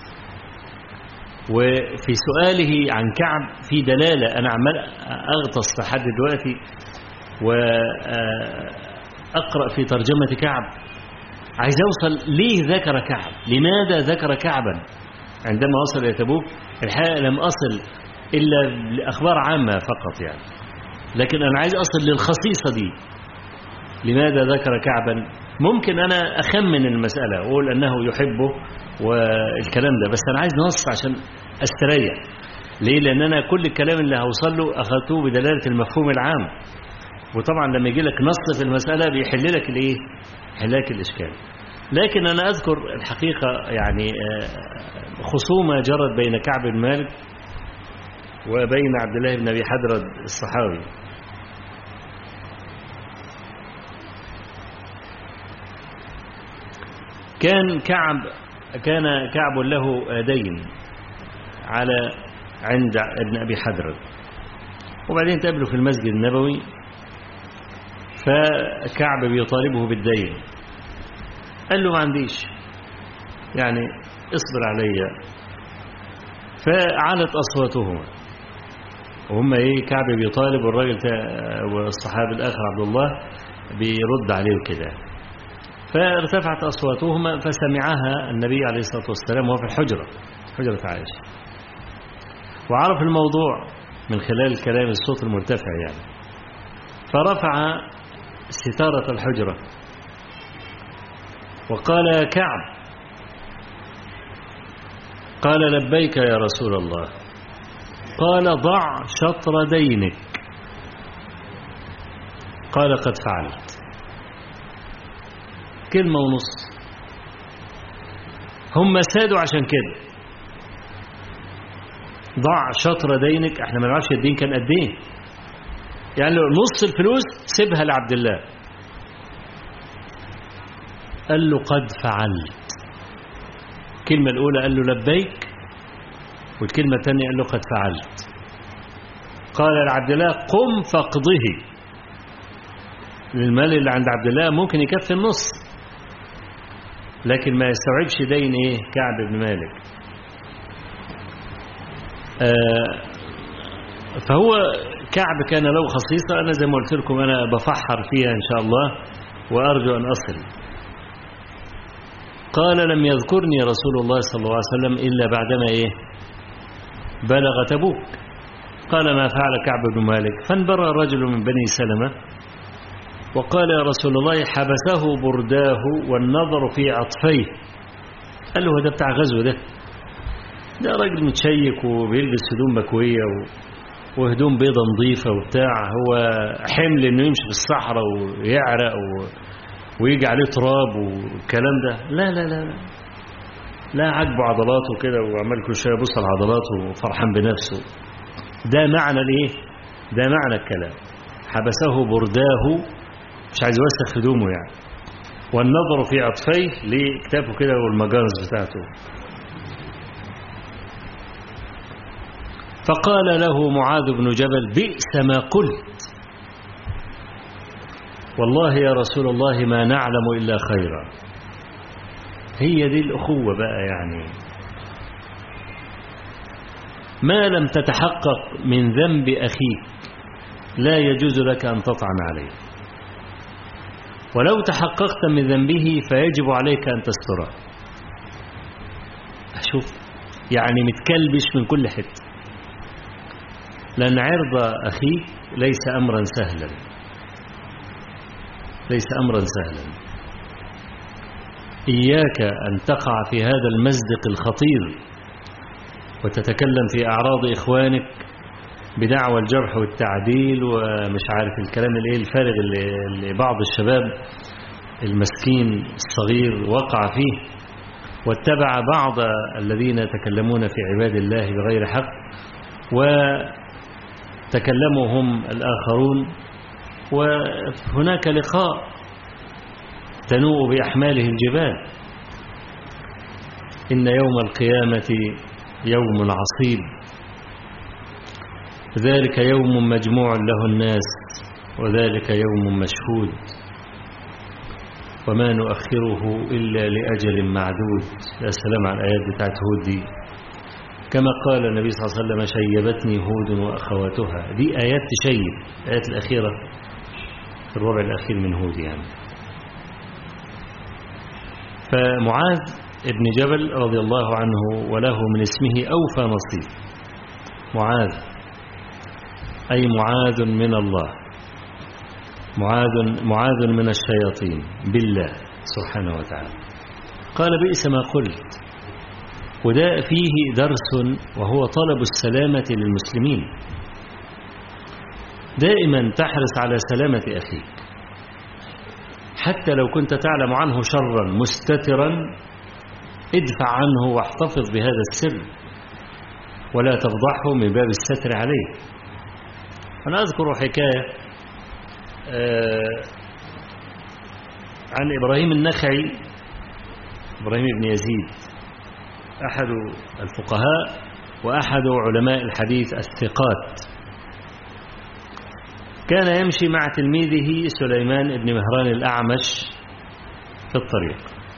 وفي سؤاله عن كعب في دلالة أنا عمال أغطس لحد دلوقتي وأقرأ في ترجمة كعب عايز أوصل ليه ذكر كعب لماذا ذكر كعبا عندما وصل إلى تبوك الحقيقة لم أصل إلا لأخبار عامة فقط يعني لكن أنا عايز أصل للخصيصة دي لماذا ذكر كعبا ممكن أنا أخمن المسألة أقول أنه يحبه والكلام ده بس أنا عايز نص عشان أستريح ليه لأن أنا كل الكلام اللي هوصل له أخذته بدلالة المفهوم العام وطبعا لما يجي لك نص في المسألة بيحل لك الإيه يحل لك الإشكال لكن أنا أذكر الحقيقة يعني خصومة جرت بين كعب بن مالك وبين عبد الله بن أبي حدرد الصحابي كان كعب كان كعب له دين على عند ابن أبي حدرد وبعدين تقابله في المسجد النبوي فكعب بيطالبه بالدين قال له ما عنديش يعني اصبر علي فعلت أصواتهما وهم ايه كعب بيطالب والراجل والصحابي الآخر عبد الله بيرد عليه كده فارتفعت أصواتهما فسمعها النبي عليه الصلاة والسلام وهو في الحجرة حجرة عائشة وعرف الموضوع من خلال كلام الصوت المرتفع يعني فرفع ستارة الحجرة وقال يا كعب قال لبيك يا رسول الله قال ضع شطر دينك قال قد فعلت كلمة ونص هم سادوا عشان كده ضع شطر دينك احنا ما نعرفش الدين كان قد ايه يعني لو نص الفلوس سيبها لعبد الله قال له قد فعلت الكلمة الأولى قال له لبيك والكلمة الثانية قال له قد فعلت قال لعبد الله قم فاقضه المال اللي عند عبد الله ممكن يكفي النص لكن ما يستوعبش دين ايه كعب بن مالك آه فهو كعب كان له خصيصة أنا زي ما قلت لكم أنا بفحر فيها إن شاء الله وأرجو أن أصل قال لم يذكرني رسول الله صلى الله عليه وسلم إلا بعدما إيه بلغ تبوك قال ما فعل كعب بن مالك فانبرى رجل من بني سلمة وقال يا رسول الله حبسه برداه والنظر في عطفيه قال له ده بتاع غزو ده ده راجل متشيك وبيلبس هدوم مكوية و... وهدوم بيضة نظيفة وبتاع هو حمل انه يمشي في الصحراء ويعرق و... ويجي عليه تراب والكلام ده لا لا لا لا لا عجبه عضلاته كده وعمال كل شويه يبص على عضلاته وفرحان بنفسه ده معنى الايه ده معنى الكلام حبسه برداه مش عايز يوسخ هدومه يعني والنظر في عطفيه لكتافه كده والمجارز بتاعته فقال له معاذ بن جبل بئس ما قلت والله يا رسول الله ما نعلم إلا خيرا هي دي الأخوة بقى يعني ما لم تتحقق من ذنب أخيك لا يجوز لك أن تطعن عليه ولو تحققت من ذنبه فيجب عليك أن تستره أشوف يعني متكلبش من كل حتة لأن عرض أخيك ليس أمرا سهلا ليس أمرا سهلا إياك أن تقع في هذا المزدق الخطير وتتكلم في أعراض إخوانك بدعوى الجرح والتعديل ومش عارف الكلام الايه الفارغ اللي, اللي بعض الشباب المسكين الصغير وقع فيه واتبع بعض الذين يتكلمون في عباد الله بغير حق وتكلموا هم الآخرون وهناك لقاء تنوء بأحماله الجبال إن يوم القيامة يوم عصيب ذلك يوم مجموع له الناس وذلك يوم مشهود وما نؤخره إلا لأجل معدود يا سلام على الآيات بتاعت هود دي كما قال النبي صلى الله عليه وسلم شيبتني هود وأخواتها دي آيات تشيب الآيات الأخيرة في الربع الأخير من هود يعني فمعاذ ابن جبل رضي الله عنه وله من اسمه أوفى نصيب معاذ أي معاذ من الله معاذ, معاذ من الشياطين بالله سبحانه وتعالى قال بئس ما قلت وده فيه درس وهو طلب السلامة للمسلمين دائما تحرص على سلامة أخيك حتى لو كنت تعلم عنه شرا مستترا ادفع عنه واحتفظ بهذا السر ولا تفضحه من باب الستر عليه أنا أذكر حكاية عن إبراهيم النخعي إبراهيم بن يزيد أحد الفقهاء وأحد علماء الحديث الثقات كان يمشي مع تلميذه سليمان بن مهران الأعمش في الطريق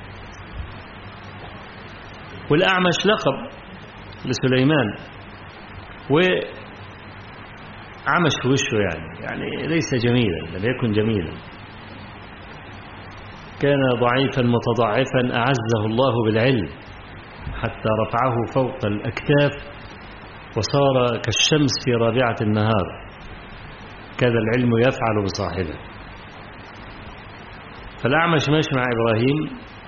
والأعمش لقب لسليمان وعمش في وشه يعني يعني ليس جميلا لم يكن جميلا كان ضعيفا متضعفا أعزه الله بالعلم حتى رفعه فوق الأكتاف وصار كالشمس في رابعة النهار كذا العلم يفعل بصاحبه فالأعمش ماشي مع إبراهيم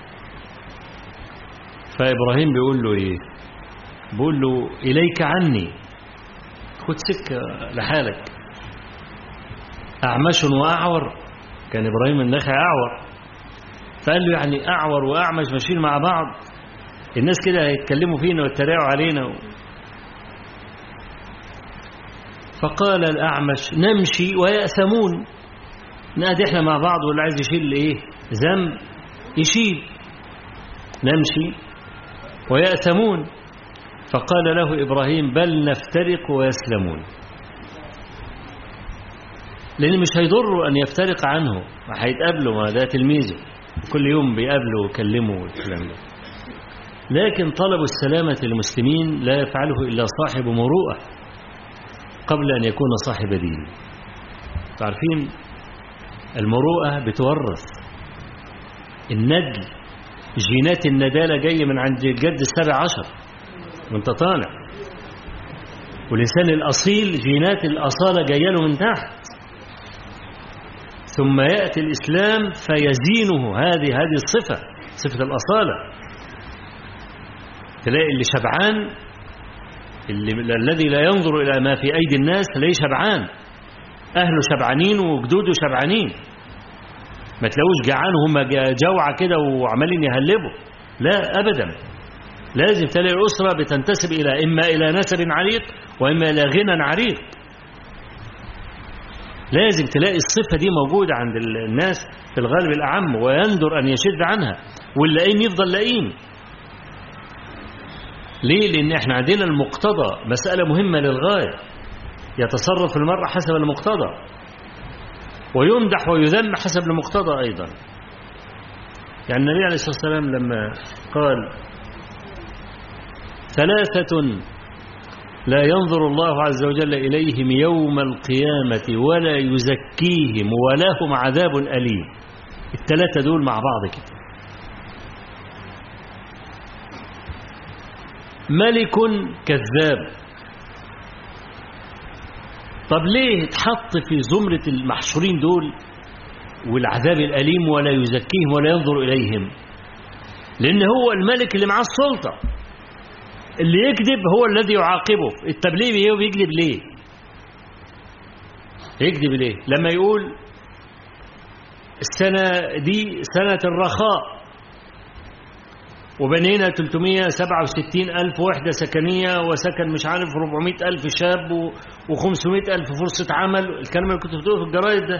فإبراهيم بيقول له إيه بيقول له إليك عني خد سكة لحالك أعمش وأعور كان إبراهيم النخعي أعور فقال له يعني أعور وأعمش ماشيين مع بعض الناس كده هيتكلموا فينا ويتريقوا علينا فقال الأعمش نمشي ويأثمون نادي احنا مع بعض واللي عايز يشيل ايه ذنب يشيل نمشي ويأثمون فقال له إبراهيم بل نفترق ويسلمون لأن مش هيضر أن يفترق عنه ما هيتقابلوا ما ده تلميذه كل يوم بيقابله ويكلمه والكلام ده لكن طلب السلامة للمسلمين لا يفعله إلا صاحب مروءة قبل أن يكون صاحب دين تعرفين المروءة بتورث الندل جينات الندالة جاية من عند الجد السابع عشر وانت طالع والإنسان الأصيل جينات الأصالة جاية له من تحت ثم يأتي الإسلام فيزينه هذه هذه الصفة صفة الأصالة تلاقي اللي شبعان اللي الذي لا ينظر إلى ما في أيدي الناس تلاقيه شبعان أهله شبعانين وجدوده شبعانين ما تلاقوش جعان وهم جوعة كده وعمالين يهلبوا لا أبدا لازم تلاقي الأسرة بتنتسب إلى إما إلى نسب عريق وإما إلى غنى عريق لازم تلاقي الصفة دي موجودة عند الناس في الغالب الأعم ويندر أن يشد عنها واللئيم يفضل لئيم ليه؟ لأن احنا عندنا المقتضى مسألة مهمة للغاية يتصرف المرء حسب المقتضى ويمدح ويذم حسب المقتضى أيضا يعني النبي عليه الصلاة والسلام لما قال ثلاثة لا ينظر الله عز وجل إليهم يوم القيامة ولا يزكيهم ولهم عذاب أليم الثلاثة دول مع بعض كده ملك كذاب طب ليه اتحط في زمرة المحشورين دول والعذاب الأليم ولا يزكيهم ولا ينظر إليهم لأن هو الملك اللي معاه السلطة اللي يكذب هو الذي يعاقبه التبليغ هو بيكذب ليه يكذب ليه لما يقول السنة دي سنة الرخاء وبنينا 367 ألف وحدة سكنية وسكن مش عارف 400 ألف شاب و500 ألف فرصة عمل الكلام اللي كنت بتقوله في الجرايد ده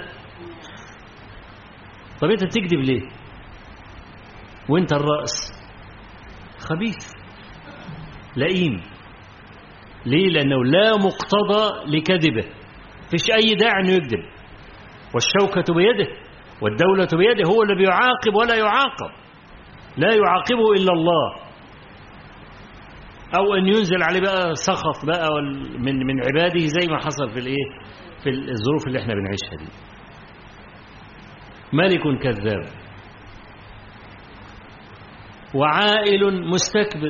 طب انت بتكذب ليه وانت الرأس خبيث لئيم ليه لأنه لا مقتضى لكذبه فيش أي داعي أنه يكذب والشوكة بيده والدولة بيده هو اللي بيعاقب ولا يعاقب لا يعاقبه إلا الله أو أن ينزل عليه بقى سخط بقى من من عباده زي ما حصل في الإيه في الظروف اللي احنا بنعيشها دي ملك كذاب وعائل مستكبر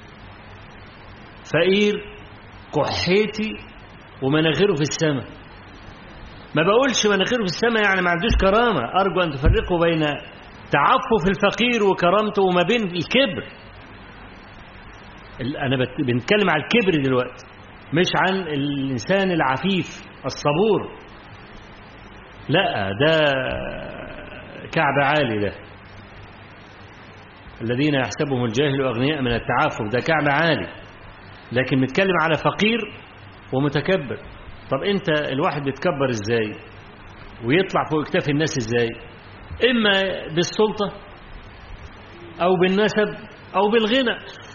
فقير كحيتي ومناخيره في السماء ما بقولش مناخيره في السماء يعني ما عندوش كرامة أرجو أن تفرقوا بين تعفف الفقير وكرامته وما بين الكبر أنا بنتكلم على الكبر دلوقتي مش عن الإنسان العفيف الصبور لا ده كعب عالي ده الذين يحسبهم الجاهل أغنياء من التعافف ده كعب عالي لكن بنتكلم على فقير ومتكبر طب انت الواحد بيتكبر ازاي ويطلع فوق اكتاف الناس ازاي اما بالسلطة او بالنسب او بالغنى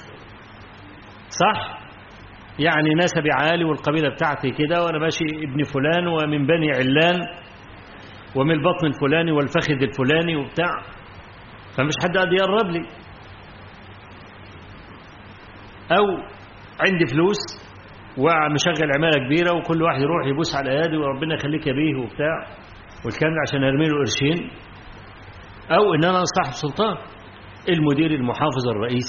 صح يعني نسبي عالي والقبيلة بتاعتي كده وانا ماشي ابن فلان ومن بني علان ومن البطن الفلاني والفخذ الفلاني وبتاع فمش حد قادر يقرب لي او عندي فلوس ومشغل عمالة كبيرة وكل واحد يروح يبوس على يدي وربنا يخليك يا بيه وبتاع والكلام ده عشان ارمي له قرشين او ان انا صاحب سلطان المدير المحافظ الرئيس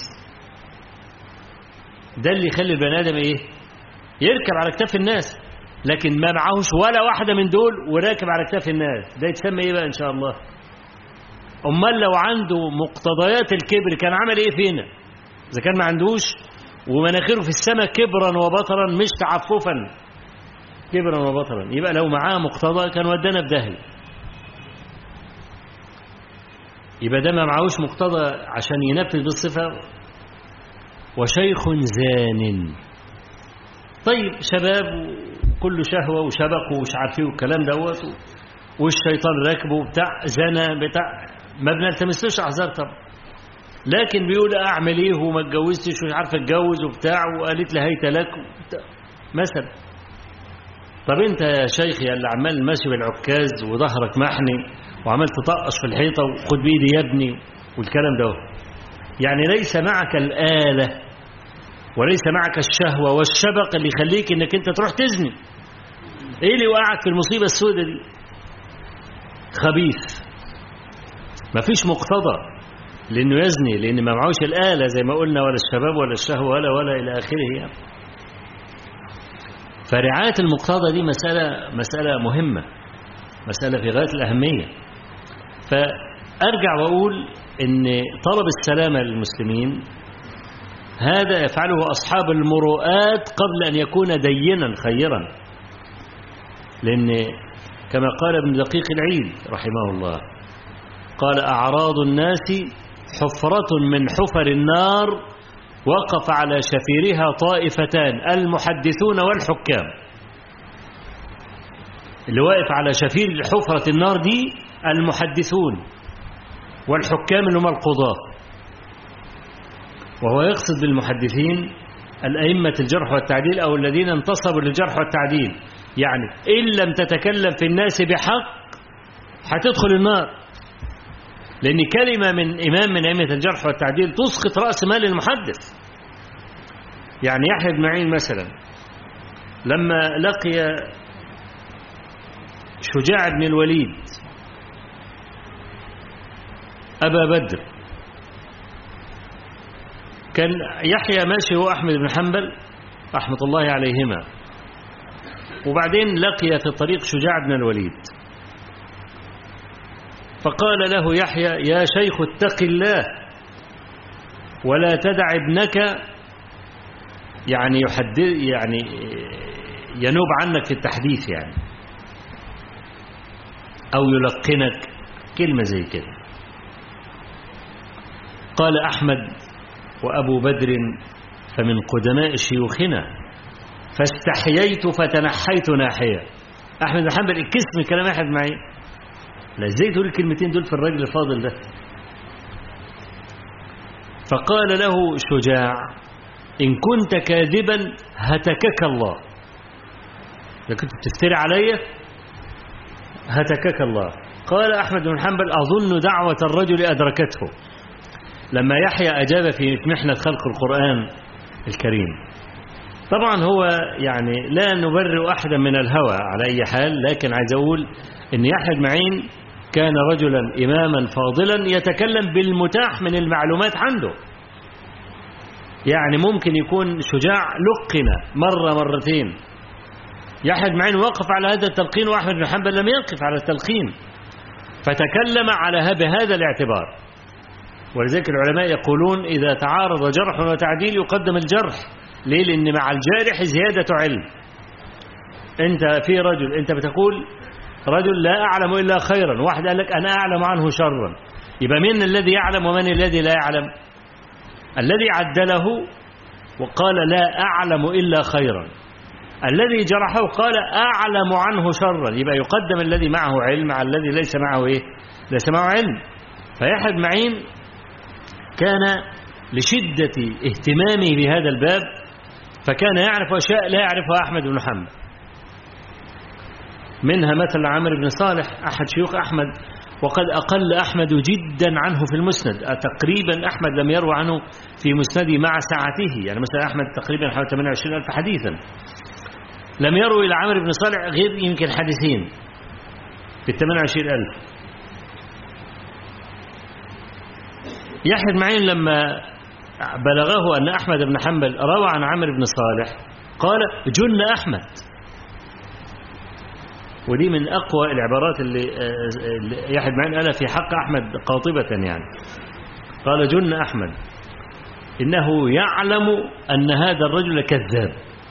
ده اللي يخلي البني ادم ايه يركب على كتاف الناس لكن ما معهوش ولا واحدة من دول وراكب على كتاف الناس ده يتسمى ايه بقى ان شاء الله امال لو عنده مقتضيات الكبر كان عمل ايه فينا اذا كان ما عندوش ومناخيره في السماء كبرا وبطرا مش تعففا كبرا وبطرا يبقى لو معاه مقتضى كان ودانا في داهيه يبقى ده ما معهوش مقتضى عشان ينفذ بالصفة وشيخ زان طيب شباب كله شهوة وشبق ومش عارفين والكلام دوت والشيطان راكبه وبتاع زنا بتاع ما بنلتمسلوش اعذار طبعا لكن بيقول اعمل ايه وما اتجوزتش ومش عارف اتجوز وبتاع وقالت لي هيت لك مثلا طب انت يا شيخ يا اللي عمال ماشي بالعكاز وظهرك محني وعمال تطقش في الحيطه وخد بايدي يا ابني والكلام ده يعني ليس معك الاله وليس معك الشهوه والشبق اللي يخليك انك انت تروح تزني ايه اللي وقعك في المصيبه السوداء دي خبيث مفيش مقتضى لانه يزني لان ما معهوش الاله زي ما قلنا ولا الشباب ولا الشهوه ولا ولا الى اخره يعني. فرعايه المقتضى دي مساله مساله مهمه مساله في غايه الاهميه فارجع واقول ان طلب السلامه للمسلمين هذا يفعله اصحاب المروءات قبل ان يكون دينا خيرا لان كما قال ابن دقيق العيد رحمه الله قال أعراض الناس حفرة من حفر النار وقف على شفيرها طائفتان المحدثون والحكام اللي واقف على شفير حفرة النار دي المحدثون والحكام اللي هم القضاة وهو يقصد بالمحدثين الأئمة الجرح والتعديل أو الذين انتصبوا للجرح والتعديل يعني إن لم تتكلم في الناس بحق هتدخل النار لأن كلمة من إمام من أئمة الجرح والتعديل تسقط رأس مال المحدث يعني يحيى بن معين مثلا لما لقي شجاع بن الوليد أبا بدر كان يحيى ماشي هو أحمد بن حنبل رحمة الله عليهما وبعدين لقي في الطريق شجاع بن الوليد فقال له يحيى يا شيخ اتق الله ولا تدع ابنك يعني يحدث يعني ينوب عنك في التحديث يعني أو يلقنك كلمة زي كده قال أحمد وأبو بدر فمن قدماء شيوخنا فاستحييت فتنحيت ناحية أحمد بن حنبل الكسم من كلام أحد معي لا ازاي تقول الكلمتين دول في الراجل الفاضل ده فقال له شجاع إن كنت كاذبا هتكك الله إذا كنت بتفتري عليا هتكك الله قال أحمد بن حنبل أظن دعوة الرجل أدركته لما يحيى أجاب في محنة خلق القرآن الكريم طبعا هو يعني لا نبرئ أحدا من الهوى على أي حال لكن عايز أقول أن يحيى بن معين كان رجلا إماما فاضلا يتكلم بالمتاح من المعلومات عنده يعني ممكن يكون شجاع لقن مرة مرتين يحيى بن معين وقف على هذا التلقين وأحمد بن حنبل لم يقف على التلقين فتكلم على بهذا الاعتبار ولذلك العلماء يقولون إذا تعارض جرح وتعديل يقدم الجرح ليه لأن مع الجارح زيادة علم أنت في رجل أنت بتقول رجل لا أعلم إلا خيرا واحد قال لك أنا أعلم عنه شرا يبقى من الذي يعلم ومن الذي لا يعلم الذي عدله وقال لا أعلم إلا خيرا الذي جرحه قال أعلم عنه شرا يبقى يقدم الذي معه علم على الذي ليس معه إيه ليس معه علم فيحيى بن معين كان لشدة اهتمامه بهذا الباب فكان يعرف أشياء لا يعرفها أحمد بن حنبل منها مثل عامر بن صالح أحد شيوخ أحمد وقد أقل أحمد جدا عنه في المسند تقريبا أحمد لم يروى عنه في مسنده مع ساعته يعني مثلا أحمد تقريبا حوالي 28 ألف حديثا لم يروي إلى عامر بن صالح غير يمكن حديثين في 28 ألف يحيى بن معين لما بلغه أن أحمد بن حنبل روى عن عامر بن صالح قال جن أحمد ودي من أقوى العبارات اللي يحيى بن معين قالها في حق أحمد قاطبة يعني قال جن أحمد إنه يعلم أن هذا الرجل كذاب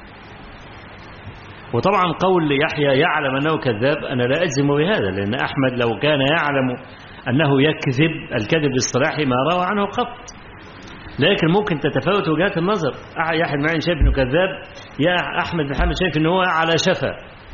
وطبعا قول يحيى يعلم أنه كذاب أنا لا أجزم بهذا لأن أحمد لو كان يعلم أنه يكذب الكذب الاصطلاحي ما روى عنه قط لكن ممكن تتفاوت وجهات النظر يحيى بن معين شايف انه كذاب يا احمد بن حنبل شايف انه هو على شفا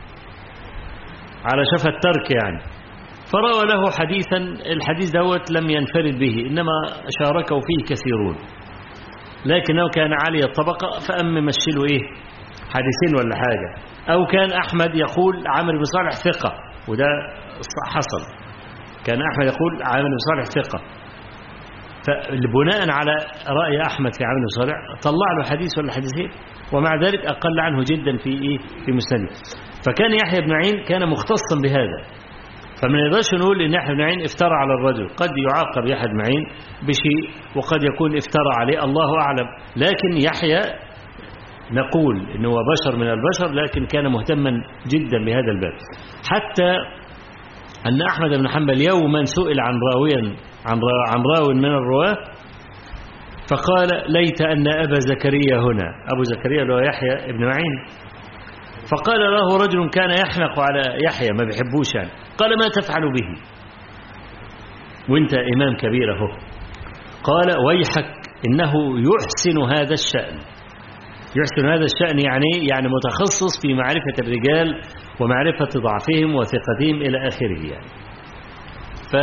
على شفا الترك يعني فروى له حديثا الحديث دوت لم ينفرد به انما شاركوا فيه كثيرون لكنه كان عالي الطبقه فأم مشيله ايه حديثين ولا حاجه او كان احمد يقول عامر بن صالح ثقه وده حصل كان احمد يقول عامر بن صالح ثقه فبناء على رأي أحمد في عامر بن صالح طلع له حديث ولا حديثين ومع ذلك أقل عنه جدا في إيه في مسنده فكان يحيى بن معين كان مختصا بهذا فما نقدرش نقول ان يحيى بن معين افترى على الرجل قد يعاقب يحيى بن معين بشيء وقد يكون افترى عليه الله اعلم لكن يحيى نقول انه هو بشر من البشر لكن كان مهتما جدا بهذا الباب حتى ان احمد بن حنبل يوما سئل عن راويا عن عن راو من الرواه فقال ليت ان ابا زكريا هنا ابو زكريا اللي هو يحيى بن معين فقال له رجل كان يحنق على يحيى ما بيحبوش يعني قال ما تفعل به وانت إمام كبير اهو قال ويحك إنه يحسن هذا الشأن يحسن هذا الشأن يعني يعني متخصص في معرفة الرجال ومعرفة ضعفهم وثقتهم إلى آخره يعني ف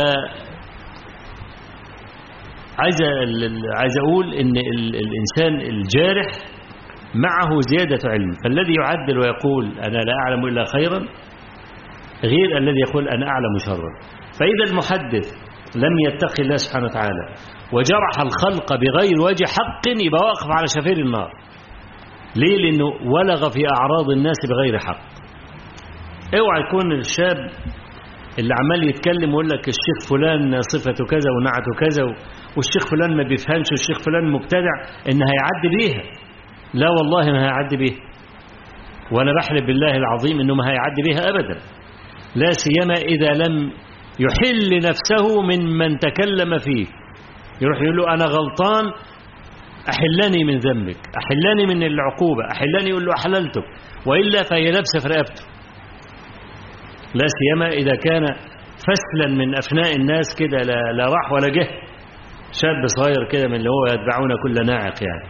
عايز عايز أقول إن الإنسان الجارح معه زيادة علم فالذي يعدل ويقول أنا لا أعلم إلا خيرا غير الذي يقول أنا أعلم شرا فإذا المحدث لم يتقي الله سبحانه وتعالى وجرح الخلق بغير وجه حق يبقى واقف على شفير النار ليه لأنه ولغ في أعراض الناس بغير حق اوعى يكون الشاب اللي عمال يتكلم ويقول لك الشيخ فلان صفته كذا ونعته كذا والشيخ فلان ما بيفهمش والشيخ فلان مبتدع ان هيعدي بيها لا والله ما هيعدي بيها وانا بحلف بالله العظيم انه ما هيعدي بيها ابدا لا سيما اذا لم يحل نفسه من من تكلم فيه يروح يقول له انا غلطان احلني من ذنبك احلني من العقوبه احلني يقول له احللتك والا فهي لابسه في رقبته لا سيما اذا كان فسلا من افناء الناس كده لا, لا راح ولا جه شاب صغير كده من اللي هو يتبعون كل ناعق يعني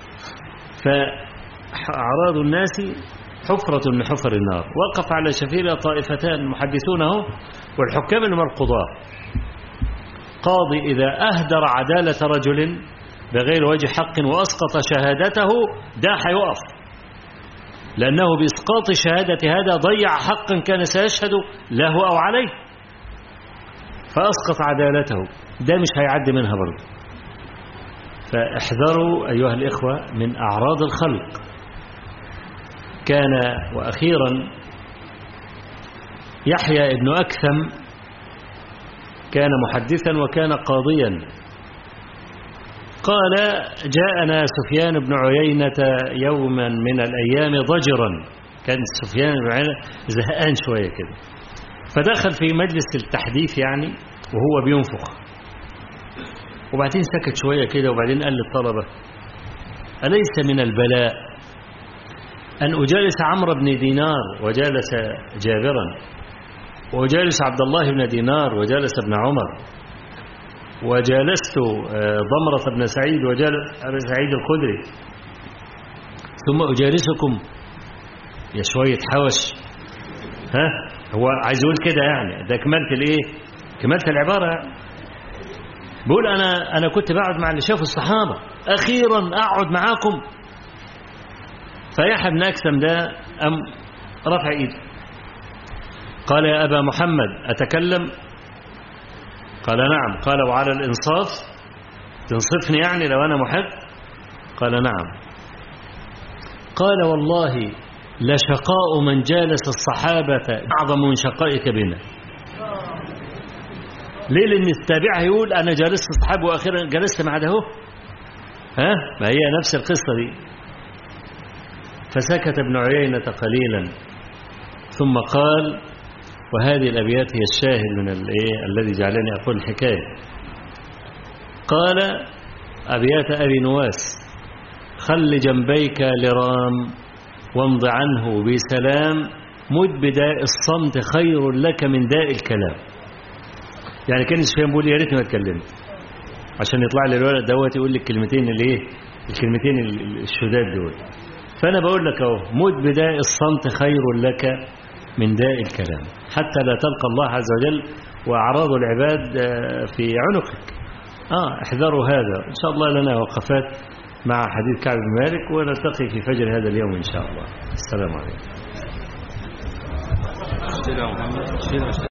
فأعراض الناس حفرة من حفر النار وقف على شفيرة طائفتان محدثونه والحكام المرقضاء قاضي إذا أهدر عدالة رجل بغير وجه حق وأسقط شهادته ده حيوقف لأنه بإسقاط شهادة هذا ضيع حقا كان سيشهد له أو عليه فأسقط عدالته ده مش هيعدي منها برضه فاحذروا أيها الإخوة من أعراض الخلق كان وأخيرا يحيى ابن أكثم كان محدثا وكان قاضيا قال جاءنا سفيان بن عيينة يوما من الأيام ضجرا كان سفيان بن عيينة زهقان شوية كده فدخل في مجلس التحديث يعني وهو بينفخ وبعدين سكت شوية كده وبعدين قال للطلبة أليس من البلاء أن أجالس عمرو بن دينار وجالس جابرا وجالس عبد الله بن دينار وجالس ابن عمر وجالست ضمرة بن سعيد وجالس أبي سعيد الخدري ثم أجالسكم يا شوية حوش ها هو عايز يقول كده يعني ده كملت الايه كملت العبارة يعني. بقول أنا أنا كنت بقعد مع اللي شافوا الصحابة أخيرا أقعد معاكم فيحيى بن أكثم ده أم رفع إيده قال يا أبا محمد أتكلم قال نعم قال وعلى الإنصاف تنصفني يعني لو أنا محب قال نعم قال والله لشقاء من جالس الصحابة أعظم من شقائك بنا ليه لأن التابع هيقول أنا جالست الصحابة وأخيرا جلست مع ده ها ما هي نفس القصة دي فسكت ابن عيينة قليلا ثم قال وهذه الأبيات هي الشاهد من الايه الذي جعلني أقول الحكاية قال أبيات أبي نواس خل جنبيك لرام وامض عنه بسلام مد بداء الصمت خير لك من داء الكلام يعني كان سفيان بيقول يا ريتني ما اتكلمت عشان يطلع لي الولد دوت يقول لي الكلمتين اللي ايه الكلمتين الشداد دول فانا بقول لك اهو موت بداء الصمت خير لك من داء الكلام حتى لا تلقى الله عز وجل واعراض العباد في عنقك اه احذروا هذا ان شاء الله لنا وقفات مع حديث كعب بن مالك ونلتقي في فجر هذا اليوم ان شاء الله السلام عليكم